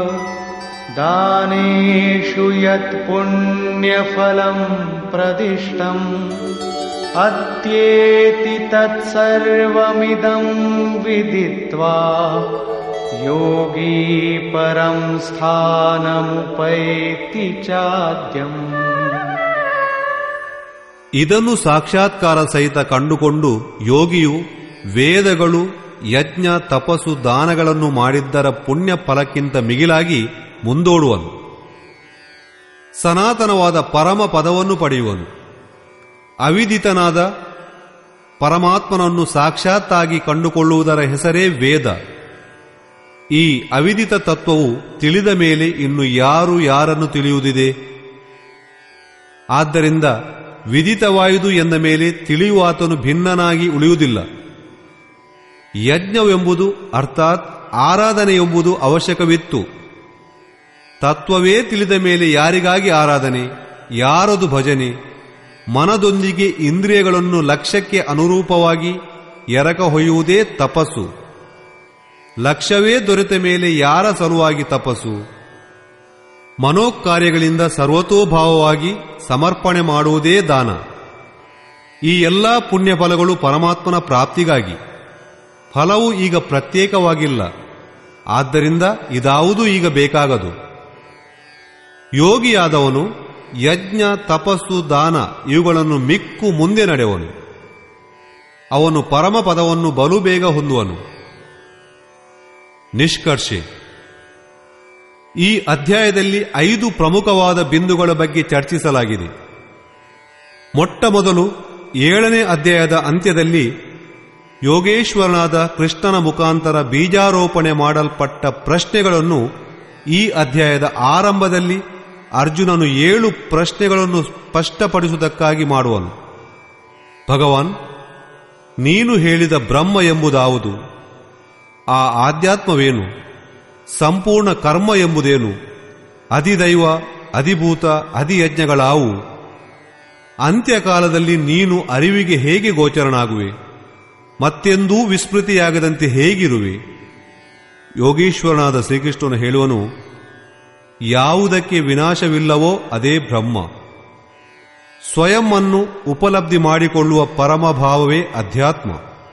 दानेषु यत् पुण्यफलम् प्रदिष्टम् अत्येति तत्सर्वमिदम् विदित्वा योगी परम् स्थानमुपैति चाद्यम् ಇದನ್ನು ಸಾಕ್ಷಾತ್ಕಾರ ಸಹಿತ ಕಂಡುಕೊಂಡು ಯೋಗಿಯು ವೇದಗಳು ಯಜ್ಞ ತಪಸ್ಸು ದಾನಗಳನ್ನು ಮಾಡಿದ್ದರ ಪುಣ್ಯ ಫಲಕ್ಕಿಂತ ಮಿಗಿಲಾಗಿ ಮುಂದೋಡುವನು ಸನಾತನವಾದ ಪರಮ ಪದವನ್ನು ಪಡೆಯುವನು ಅವಿದಿತನಾದ ಪರಮಾತ್ಮನನ್ನು ಸಾಕ್ಷಾತ್ತಾಗಿ ಕಂಡುಕೊಳ್ಳುವುದರ ಹೆಸರೇ ವೇದ ಈ ಅವಿದಿತ ತತ್ವವು ತಿಳಿದ ಮೇಲೆ ಇನ್ನು ಯಾರು ಯಾರನ್ನು ತಿಳಿಯುವುದಿದೆ ಆದ್ದರಿಂದ ವಿದಿತವಾಯುದು ಎಂದ ಮೇಲೆ ತಿಳಿಯುವಾತನು ಭಿನ್ನನಾಗಿ ಉಳಿಯುವುದಿಲ್ಲ ಯಜ್ಞವೆಂಬುದು ಅರ್ಥಾತ್ ಆರಾಧನೆ ಎಂಬುದು ಅವಶ್ಯಕವಿತ್ತು ತತ್ವವೇ ತಿಳಿದ ಮೇಲೆ ಯಾರಿಗಾಗಿ ಆರಾಧನೆ ಯಾರದು ಭಜನೆ ಮನದೊಂದಿಗೆ ಇಂದ್ರಿಯಗಳನ್ನು ಲಕ್ಷ್ಯಕ್ಕೆ ಅನುರೂಪವಾಗಿ ಎರಕ ಹೊಯ್ಯುವುದೇ ತಪಸ್ಸು ಲಕ್ಷ್ಯವೇ ದೊರೆತ ಮೇಲೆ ಯಾರ ಸಲುವಾಗಿ ತಪಸ್ಸು ಮನೋಕಾರ್ಯಗಳಿಂದ ಸರ್ವತೋಭಾವವಾಗಿ ಸಮರ್ಪಣೆ ಮಾಡುವುದೇ ದಾನ ಈ ಎಲ್ಲ ಪುಣ್ಯ ಫಲಗಳು ಪರಮಾತ್ಮನ ಪ್ರಾಪ್ತಿಗಾಗಿ ಫಲವು ಈಗ ಪ್ರತ್ಯೇಕವಾಗಿಲ್ಲ ಆದ್ದರಿಂದ ಇದಾವುದೂ ಈಗ ಬೇಕಾಗದು ಯೋಗಿಯಾದವನು ಯಜ್ಞ ತಪಸ್ಸು ದಾನ ಇವುಗಳನ್ನು ಮಿಕ್ಕು ಮುಂದೆ ನಡೆವನು ಅವನು ಪರಮ ಪದವನ್ನು ಬಲು ಬೇಗ ಹೊಂದುವನು ನಿಷ್ಕರ್ಷೆ ಈ ಅಧ್ಯಾಯದಲ್ಲಿ ಐದು ಪ್ರಮುಖವಾದ ಬಿಂದುಗಳ ಬಗ್ಗೆ ಚರ್ಚಿಸಲಾಗಿದೆ ಮೊಟ್ಟ ಮೊದಲು ಏಳನೇ ಅಧ್ಯಾಯದ ಅಂತ್ಯದಲ್ಲಿ ಯೋಗೇಶ್ವರನಾದ ಕೃಷ್ಣನ ಮುಖಾಂತರ ಬೀಜಾರೋಪಣೆ ಮಾಡಲ್ಪಟ್ಟ ಪ್ರಶ್ನೆಗಳನ್ನು ಈ ಅಧ್ಯಾಯದ ಆರಂಭದಲ್ಲಿ ಅರ್ಜುನನು ಏಳು ಪ್ರಶ್ನೆಗಳನ್ನು ಸ್ಪಷ್ಟಪಡಿಸುವುದಕ್ಕಾಗಿ ಮಾಡುವನು ಭಗವಾನ್ ನೀನು ಹೇಳಿದ ಬ್ರಹ್ಮ ಎಂಬುದಾವುದು ಆ ಆಧ್ಯಾತ್ಮವೇನು ಸಂಪೂರ್ಣ ಕರ್ಮ ಎಂಬುದೇನು ಅಧಿದೈವ ಅಧಿಭೂತ ಅಧಿಯಜ್ಞಗಳಾವು ಅಂತ್ಯಕಾಲದಲ್ಲಿ ನೀನು ಅರಿವಿಗೆ ಹೇಗೆ ಗೋಚರನಾಗುವೆ ಮತ್ತೆಂದೂ ವಿಸ್ಮೃತಿಯಾಗದಂತೆ ಹೇಗಿರುವೆ ಯೋಗೀಶ್ವರನಾದ ಶ್ರೀಕೃಷ್ಣನು ಹೇಳುವನು ಯಾವುದಕ್ಕೆ ವಿನಾಶವಿಲ್ಲವೋ ಅದೇ ಬ್ರಹ್ಮ ಸ್ವಯಂ ಅನ್ನು ಉಪಲಬ್ಧಿ ಮಾಡಿಕೊಳ್ಳುವ ಪರಮಭಾವವೇ ಅಧ್ಯಾತ್ಮ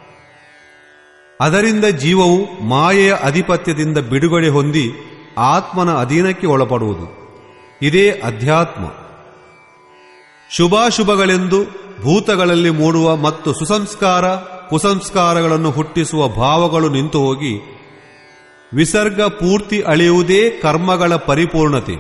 ಅದರಿಂದ ಜೀವವು ಮಾಯೆಯ ಅಧಿಪತ್ಯದಿಂದ ಬಿಡುಗಡೆ ಹೊಂದಿ ಆತ್ಮನ ಅಧೀನಕ್ಕೆ ಒಳಪಡುವುದು ಇದೇ ಅಧ್ಯಾತ್ಮ ಶುಭಾಶುಭಗಳೆಂದು ಭೂತಗಳಲ್ಲಿ ಮೂಡುವ ಮತ್ತು ಸುಸಂಸ್ಕಾರ ಕುಸಂಸ್ಕಾರಗಳನ್ನು ಹುಟ್ಟಿಸುವ ಭಾವಗಳು ನಿಂತು ಹೋಗಿ ವಿಸರ್ಗ ಪೂರ್ತಿ ಅಳೆಯುವುದೇ ಕರ್ಮಗಳ ಪರಿಪೂರ್ಣತೆ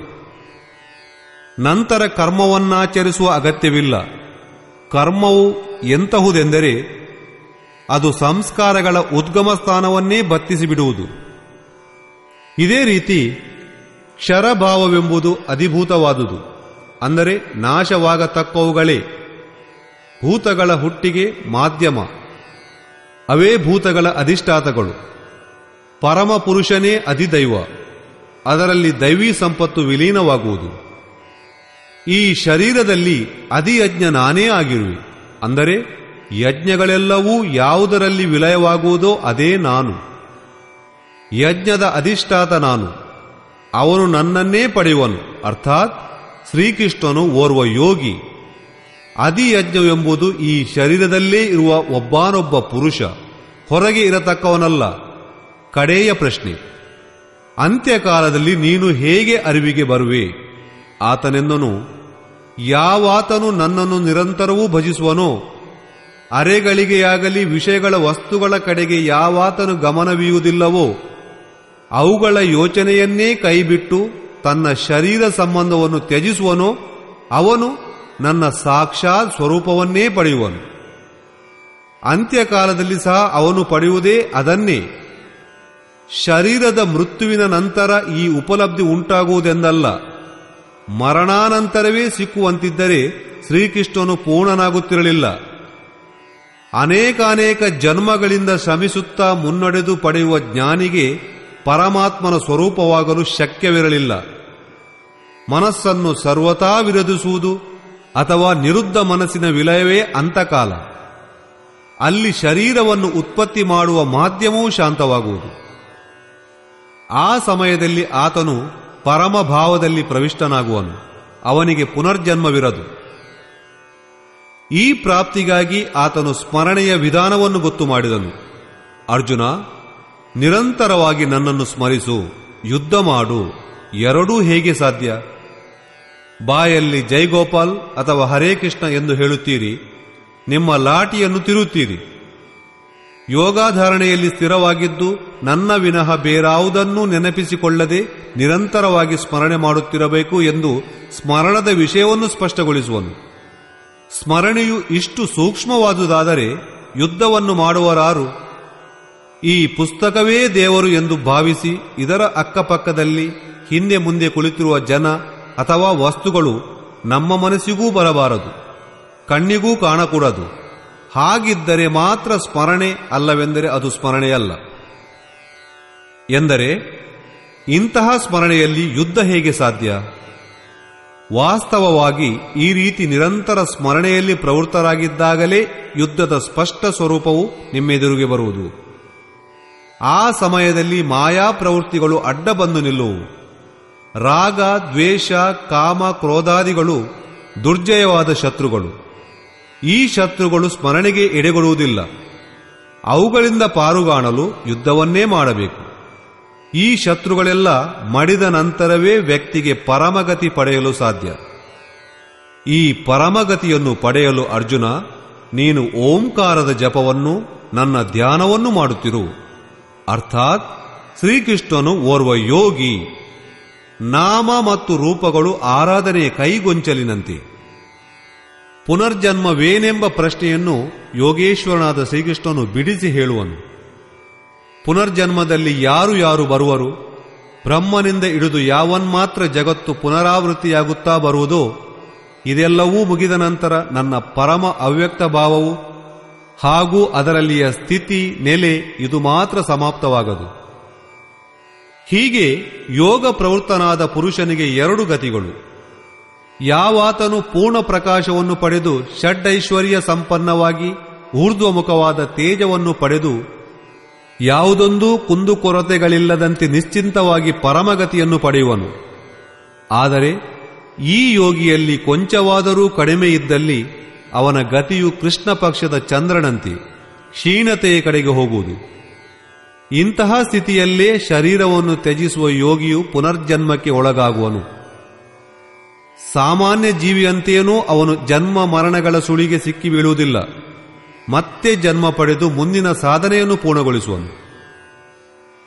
ನಂತರ ಕರ್ಮವನ್ನಾಚರಿಸುವ ಅಗತ್ಯವಿಲ್ಲ ಕರ್ಮವು ಎಂತಹುದೆಂದರೆ ಅದು ಸಂಸ್ಕಾರಗಳ ಉದ್ಗಮ ಸ್ಥಾನವನ್ನೇ ಬತ್ತಿಸಿಬಿಡುವುದು ಇದೇ ರೀತಿ ಕ್ಷರಭಾವವೆಂಬುದು ಅಧಿಭೂತವಾದುದು ಅಂದರೆ ನಾಶವಾಗತಕ್ಕವುಗಳೇ ಭೂತಗಳ ಹುಟ್ಟಿಗೆ ಮಾಧ್ಯಮ ಅವೇ ಭೂತಗಳ ಅಧಿಷ್ಠಾತಗಳು ಪರಮ ಪುರುಷನೇ ಅಧಿದೈವ ಅದರಲ್ಲಿ ದೈವೀ ಸಂಪತ್ತು ವಿಲೀನವಾಗುವುದು ಈ ಶರೀರದಲ್ಲಿ ಅಧಿಯಜ್ಞ ನಾನೇ ಆಗಿರುವೆ ಅಂದರೆ ಯಜ್ಞಗಳೆಲ್ಲವೂ ಯಾವುದರಲ್ಲಿ ವಿಲಯವಾಗುವುದೋ ಅದೇ ನಾನು ಯಜ್ಞದ ಅಧಿಷ್ಠಾತ ನಾನು ಅವನು ನನ್ನನ್ನೇ ಪಡೆಯುವನು ಅರ್ಥಾತ್ ಶ್ರೀಕೃಷ್ಣನು ಓರ್ವ ಯೋಗಿ ಅಧಿಯಜ್ಞವೆಂಬುದು ಈ ಶರೀರದಲ್ಲೇ ಇರುವ ಒಬ್ಬಾನೊಬ್ಬ ಪುರುಷ ಹೊರಗೆ ಇರತಕ್ಕವನಲ್ಲ ಕಡೆಯ ಪ್ರಶ್ನೆ ಅಂತ್ಯಕಾಲದಲ್ಲಿ ನೀನು ಹೇಗೆ ಅರಿವಿಗೆ ಬರುವೆ ಆತನೆಂದನು ಯಾವಾತನು ನನ್ನನ್ನು ನಿರಂತರವೂ ಭಜಿಸುವನೋ ಅರೆಗಳಿಗೆಯಾಗಲಿ ವಿಷಯಗಳ ವಸ್ತುಗಳ ಕಡೆಗೆ ಯಾವಾತನು ಗಮನವೀಯುವುದಿಲ್ಲವೋ ಅವುಗಳ ಯೋಚನೆಯನ್ನೇ ಕೈಬಿಟ್ಟು ತನ್ನ ಶರೀರ ಸಂಬಂಧವನ್ನು ತ್ಯಜಿಸುವನೋ ಅವನು ನನ್ನ ಸಾಕ್ಷಾತ್ ಸ್ವರೂಪವನ್ನೇ ಪಡೆಯುವನು ಅಂತ್ಯಕಾಲದಲ್ಲಿ ಸಹ ಅವನು ಪಡೆಯುವುದೇ ಅದನ್ನೇ ಶರೀರದ ಮೃತ್ಯುವಿನ ನಂತರ ಈ ಉಪಲಬ್ಧಿ ಉಂಟಾಗುವುದೆಂದಲ್ಲ ಮರಣಾನಂತರವೇ ಸಿಕ್ಕುವಂತಿದ್ದರೆ ಶ್ರೀಕೃಷ್ಣನು ಪೂರ್ಣನಾಗುತ್ತಿರಲಿಲ್ಲ ಅನೇಕಾನೇಕ ಜನ್ಮಗಳಿಂದ ಶ್ರಮಿಸುತ್ತಾ ಮುನ್ನಡೆದು ಪಡೆಯುವ ಜ್ಞಾನಿಗೆ ಪರಮಾತ್ಮನ ಸ್ವರೂಪವಾಗಲು ಶಕ್ಯವಿರಲಿಲ್ಲ ಮನಸ್ಸನ್ನು ಸರ್ವತಾ ವಿರೋಧಿಸುವುದು ಅಥವಾ ನಿರುದ್ಧ ಮನಸ್ಸಿನ ವಿಲಯವೇ ಅಂತಕಾಲ ಅಲ್ಲಿ ಶರೀರವನ್ನು ಉತ್ಪತ್ತಿ ಮಾಡುವ ಮಾಧ್ಯಮವೂ ಶಾಂತವಾಗುವುದು ಆ ಸಮಯದಲ್ಲಿ ಆತನು ಪರಮ ಭಾವದಲ್ಲಿ ಪ್ರವಿಷ್ಟನಾಗುವನು ಅವನಿಗೆ ಪುನರ್ಜನ್ಮವಿರದು ಈ ಪ್ರಾಪ್ತಿಗಾಗಿ ಆತನು ಸ್ಮರಣೆಯ ವಿಧಾನವನ್ನು ಗೊತ್ತು ಮಾಡಿದನು ಅರ್ಜುನ ನಿರಂತರವಾಗಿ ನನ್ನನ್ನು ಸ್ಮರಿಸು ಯುದ್ಧ ಮಾಡು ಎರಡೂ ಹೇಗೆ ಸಾಧ್ಯ ಬಾಯಲ್ಲಿ ಜೈಗೋಪಾಲ್ ಅಥವಾ ಹರೇ ಕೃಷ್ಣ ಎಂದು ಹೇಳುತ್ತೀರಿ ನಿಮ್ಮ ಲಾಟಿಯನ್ನು ತಿರುತ್ತೀರಿ ಯೋಗಾಧಾರಣೆಯಲ್ಲಿ ಸ್ಥಿರವಾಗಿದ್ದು ನನ್ನ ವಿನಃ ಬೇರಾವುದನ್ನೂ ನೆನಪಿಸಿಕೊಳ್ಳದೆ ನಿರಂತರವಾಗಿ ಸ್ಮರಣೆ ಮಾಡುತ್ತಿರಬೇಕು ಎಂದು ಸ್ಮರಣದ ವಿಷಯವನ್ನು ಸ್ಪಷ್ಟಗೊಳಿಸುವನು ಸ್ಮರಣೆಯು ಇಷ್ಟು ಸೂಕ್ಷ್ಮವಾದುದಾದರೆ ಯುದ್ಧವನ್ನು ಮಾಡುವರಾರು ಈ ಪುಸ್ತಕವೇ ದೇವರು ಎಂದು ಭಾವಿಸಿ ಇದರ ಅಕ್ಕಪಕ್ಕದಲ್ಲಿ ಹಿಂದೆ ಮುಂದೆ ಕುಳಿತಿರುವ ಜನ ಅಥವಾ ವಸ್ತುಗಳು ನಮ್ಮ ಮನಸ್ಸಿಗೂ ಬರಬಾರದು ಕಣ್ಣಿಗೂ ಕಾಣಕೂಡದು ಹಾಗಿದ್ದರೆ ಮಾತ್ರ ಸ್ಮರಣೆ ಅಲ್ಲವೆಂದರೆ ಅದು ಸ್ಮರಣೆಯಲ್ಲ ಎಂದರೆ ಇಂತಹ ಸ್ಮರಣೆಯಲ್ಲಿ ಯುದ್ಧ ಹೇಗೆ ಸಾಧ್ಯ ವಾಸ್ತವವಾಗಿ ಈ ರೀತಿ ನಿರಂತರ ಸ್ಮರಣೆಯಲ್ಲಿ ಪ್ರವೃತ್ತರಾಗಿದ್ದಾಗಲೇ ಯುದ್ಧದ ಸ್ಪಷ್ಟ ಸ್ವರೂಪವು ನಿಮ್ಮೆದುರಿಗೆ ಬರುವುದು ಆ ಸಮಯದಲ್ಲಿ ಮಾಯಾ ಪ್ರವೃತ್ತಿಗಳು ಅಡ್ಡ ಬಂದು ನಿಲ್ಲುವು ರಾಗ ದ್ವೇಷ ಕಾಮ ಕ್ರೋಧಾದಿಗಳು ದುರ್ಜಯವಾದ ಶತ್ರುಗಳು ಈ ಶತ್ರುಗಳು ಸ್ಮರಣೆಗೆ ಎಡೆಗೊಡುವುದಿಲ್ಲ ಅವುಗಳಿಂದ ಪಾರುಗಾಣಲು ಯುದ್ಧವನ್ನೇ ಮಾಡಬೇಕು ಈ ಶತ್ರುಗಳೆಲ್ಲ ಮಡಿದ ನಂತರವೇ ವ್ಯಕ್ತಿಗೆ ಪರಮಗತಿ ಪಡೆಯಲು ಸಾಧ್ಯ ಈ ಪರಮಗತಿಯನ್ನು ಪಡೆಯಲು ಅರ್ಜುನ ನೀನು ಓಂಕಾರದ ಜಪವನ್ನು ನನ್ನ ಧ್ಯಾನವನ್ನು ಮಾಡುತ್ತಿರು ಅರ್ಥಾತ್ ಶ್ರೀಕೃಷ್ಣನು ಓರ್ವ ಯೋಗಿ ನಾಮ ಮತ್ತು ರೂಪಗಳು ಆರಾಧನೆಯ ಕೈಗೊಂಚಲಿನಂತೆ ಪುನರ್ಜನ್ಮವೇನೆಂಬ ಪ್ರಶ್ನೆಯನ್ನು ಯೋಗೇಶ್ವರನಾದ ಶ್ರೀಕೃಷ್ಣನು ಬಿಡಿಸಿ ಹೇಳುವನು ಪುನರ್ಜನ್ಮದಲ್ಲಿ ಯಾರು ಯಾರು ಬರುವರು ಬ್ರಹ್ಮನಿಂದ ಹಿಡಿದು ಯಾವನ್ಮಾತ್ರ ಜಗತ್ತು ಪುನರಾವೃತ್ತಿಯಾಗುತ್ತಾ ಬರುವುದೋ ಇದೆಲ್ಲವೂ ಮುಗಿದ ನಂತರ ನನ್ನ ಪರಮ ಅವ್ಯಕ್ತ ಭಾವವು ಹಾಗೂ ಅದರಲ್ಲಿಯ ಸ್ಥಿತಿ ನೆಲೆ ಇದು ಮಾತ್ರ ಸಮಾಪ್ತವಾಗದು ಹೀಗೆ ಯೋಗ ಪ್ರವೃತ್ತನಾದ ಪುರುಷನಿಗೆ ಎರಡು ಗತಿಗಳು ಯಾವಾತನು ಪೂರ್ಣ ಪ್ರಕಾಶವನ್ನು ಪಡೆದು ಷಡ್ಐಶ್ವರ್ಯ ಸಂಪನ್ನವಾಗಿ ಊರ್ಧ್ವಮುಖವಾದ ತೇಜವನ್ನು ಪಡೆದು ಯಾವುದೊಂದೂ ಕುಂದುಕೊರತೆಗಳಿಲ್ಲದಂತೆ ನಿಶ್ಚಿಂತವಾಗಿ ಪರಮಗತಿಯನ್ನು ಪಡೆಯುವನು ಆದರೆ ಈ ಯೋಗಿಯಲ್ಲಿ ಕೊಂಚವಾದರೂ ಕಡಿಮೆ ಇದ್ದಲ್ಲಿ ಅವನ ಗತಿಯು ಕೃಷ್ಣ ಪಕ್ಷದ ಚಂದ್ರನಂತೆ ಕ್ಷೀಣತೆಯ ಕಡೆಗೆ ಹೋಗುವುದು ಇಂತಹ ಸ್ಥಿತಿಯಲ್ಲೇ ಶರೀರವನ್ನು ತ್ಯಜಿಸುವ ಯೋಗಿಯು ಪುನರ್ಜನ್ಮಕ್ಕೆ ಒಳಗಾಗುವನು ಸಾಮಾನ್ಯ ಜೀವಿಯಂತೆಯೂ ಅವನು ಜನ್ಮ ಮರಣಗಳ ಸುಳಿಗೆ ಸಿಕ್ಕಿ ಬೀಳುವುದಿಲ್ಲ ಮತ್ತೆ ಜನ್ಮ ಪಡೆದು ಮುಂದಿನ ಸಾಧನೆಯನ್ನು ಪೂರ್ಣಗೊಳಿಸುವನು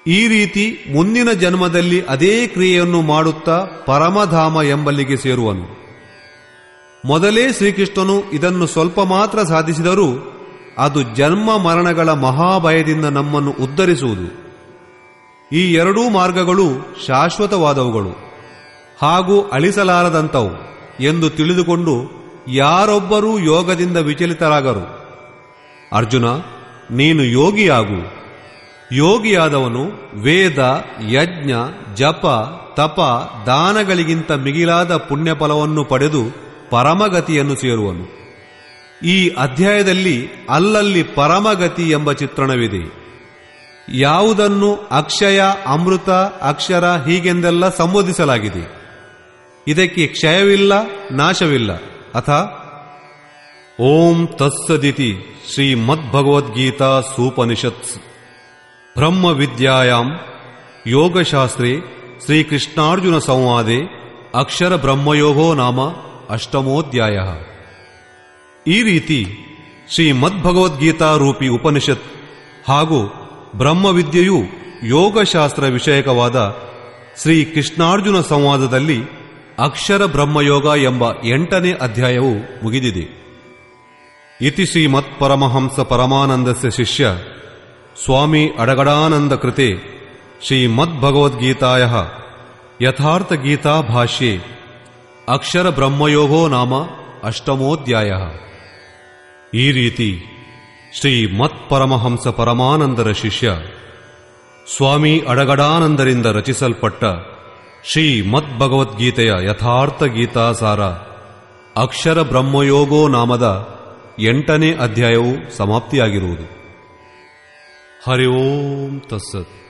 ಈ ರೀತಿ ಮುಂದಿನ ಜನ್ಮದಲ್ಲಿ ಅದೇ ಕ್ರಿಯೆಯನ್ನು ಮಾಡುತ್ತಾ ಪರಮಧಾಮ ಎಂಬಲ್ಲಿಗೆ ಸೇರುವನು ಮೊದಲೇ ಶ್ರೀಕೃಷ್ಣನು ಇದನ್ನು ಸ್ವಲ್ಪ ಮಾತ್ರ ಸಾಧಿಸಿದರೂ ಅದು ಜನ್ಮ ಮರಣಗಳ ಮಹಾಭಯದಿಂದ ನಮ್ಮನ್ನು ಉದ್ಧರಿಸುವುದು ಈ ಎರಡೂ ಮಾರ್ಗಗಳು ಶಾಶ್ವತವಾದವುಗಳು ಹಾಗೂ ಅಳಿಸಲಾರದಂಥವು ಎಂದು ತಿಳಿದುಕೊಂಡು ಯಾರೊಬ್ಬರೂ ಯೋಗದಿಂದ ವಿಚಲಿತರಾಗರು ಅರ್ಜುನ ನೀನು ಯೋಗಿಯಾಗು ಯೋಗಿಯಾದವನು ವೇದ ಯಜ್ಞ ಜಪ ತಪ ದಾನಗಳಿಗಿಂತ ಮಿಗಿಲಾದ ಪುಣ್ಯಫಲವನ್ನು ಪಡೆದು ಪರಮಗತಿಯನ್ನು ಸೇರುವನು ಈ ಅಧ್ಯಾಯದಲ್ಲಿ ಅಲ್ಲಲ್ಲಿ ಪರಮಗತಿ ಎಂಬ ಚಿತ್ರಣವಿದೆ ಯಾವುದನ್ನು ಅಕ್ಷಯ ಅಮೃತ ಅಕ್ಷರ ಹೀಗೆಂದೆಲ್ಲ ಸಂಬೋಧಿಸಲಾಗಿದೆ ಇದಕ್ಕೆ ಕ್ಷಯವಿಲ್ಲ ನಾಶವಿಲ್ಲ ಅಥ ಓಂ ತತ್ಸದಿತಿ ಶ್ರೀಮದ್ಭಗವದ್ಗೀತಾ ಸೂಪನಿಷತ್ಸ್ ಬ್ರಹ್ಮ ವಿದ್ಯಾಯಾಂ ಯೋಗಶಾಸ್ತ್ರೇ ಶ್ರೀಕೃಷ್ಣಾರ್ಜುನ ಸಂವಾದೆ ಅಕ್ಷರ ಬ್ರಹ್ಮಯೋಗೋ ನಾಮ ಅಷ್ಟಮೋಧ್ಯಾಯ ಈ ರೀತಿ ಶ್ರೀಮದ್ಭಗವದ್ಗೀತಾ ರೂಪಿ ಉಪನಿಷತ್ ಹಾಗೂ ಬ್ರಹ್ಮವಿದ್ಯೆಯು ಯೋಗಶಾಸ್ತ್ರ ವಿಷಯಕವಾದ ಶ್ರೀ ಕೃಷ್ಣಾರ್ಜುನ ಸಂವಾದದಲ್ಲಿ ಅಕ್ಷರ ಬ್ರಹ್ಮಯೋಗ ಎಂಬ ಎಂಟನೇ ಅಧ್ಯಾಯವು ಮುಗಿದಿದೆ ಇತಿ ಶ್ರೀಮತ್ ಪರಮಹಂಸ ಪರಮಾನಂದಸ್ಯ ಶಿಷ್ಯ ಸ್ವಾಮಿ ಅಡಗಡಾನಂದ ಕೃತೆ ಶ್ರೀಮದ್ಭಗವದ್ಗೀತಾಯ ಯಥಾರ್ಥ ಗೀತಾ ಭಾಷ್ಯೆ ಅಕ್ಷರ ಬ್ರಹ್ಮಯೋಗೋ ನಾಮ ಅಷ್ಟಮೋಧ್ಯಾಯ ಈ ರೀತಿ ಶ್ರೀ ಮತ್ ಪರಮಹಂಸ ಪರಮಾನಂದರ ಶಿಷ್ಯ ಸ್ವಾಮಿ ಅಡಗಡಾನಂದರಿಂದ ರಚಿಸಲ್ಪಟ್ಟ ಶ್ರೀ ಮದ್ ಭಗವದ್ಗೀತೆಯ ಯಥಾರ್ಥ ಗೀತಾಸಾರ ಅಕ್ಷರ ಬ್ರಹ್ಮಯೋಗೋ ನಾಮದ ಎಂಟನೇ ಅಧ್ಯಾಯವು ಸಮಾಪ್ತಿಯಾಗಿರುವುದು ಹರಿ ಓಂ ತಸ್ಸತ್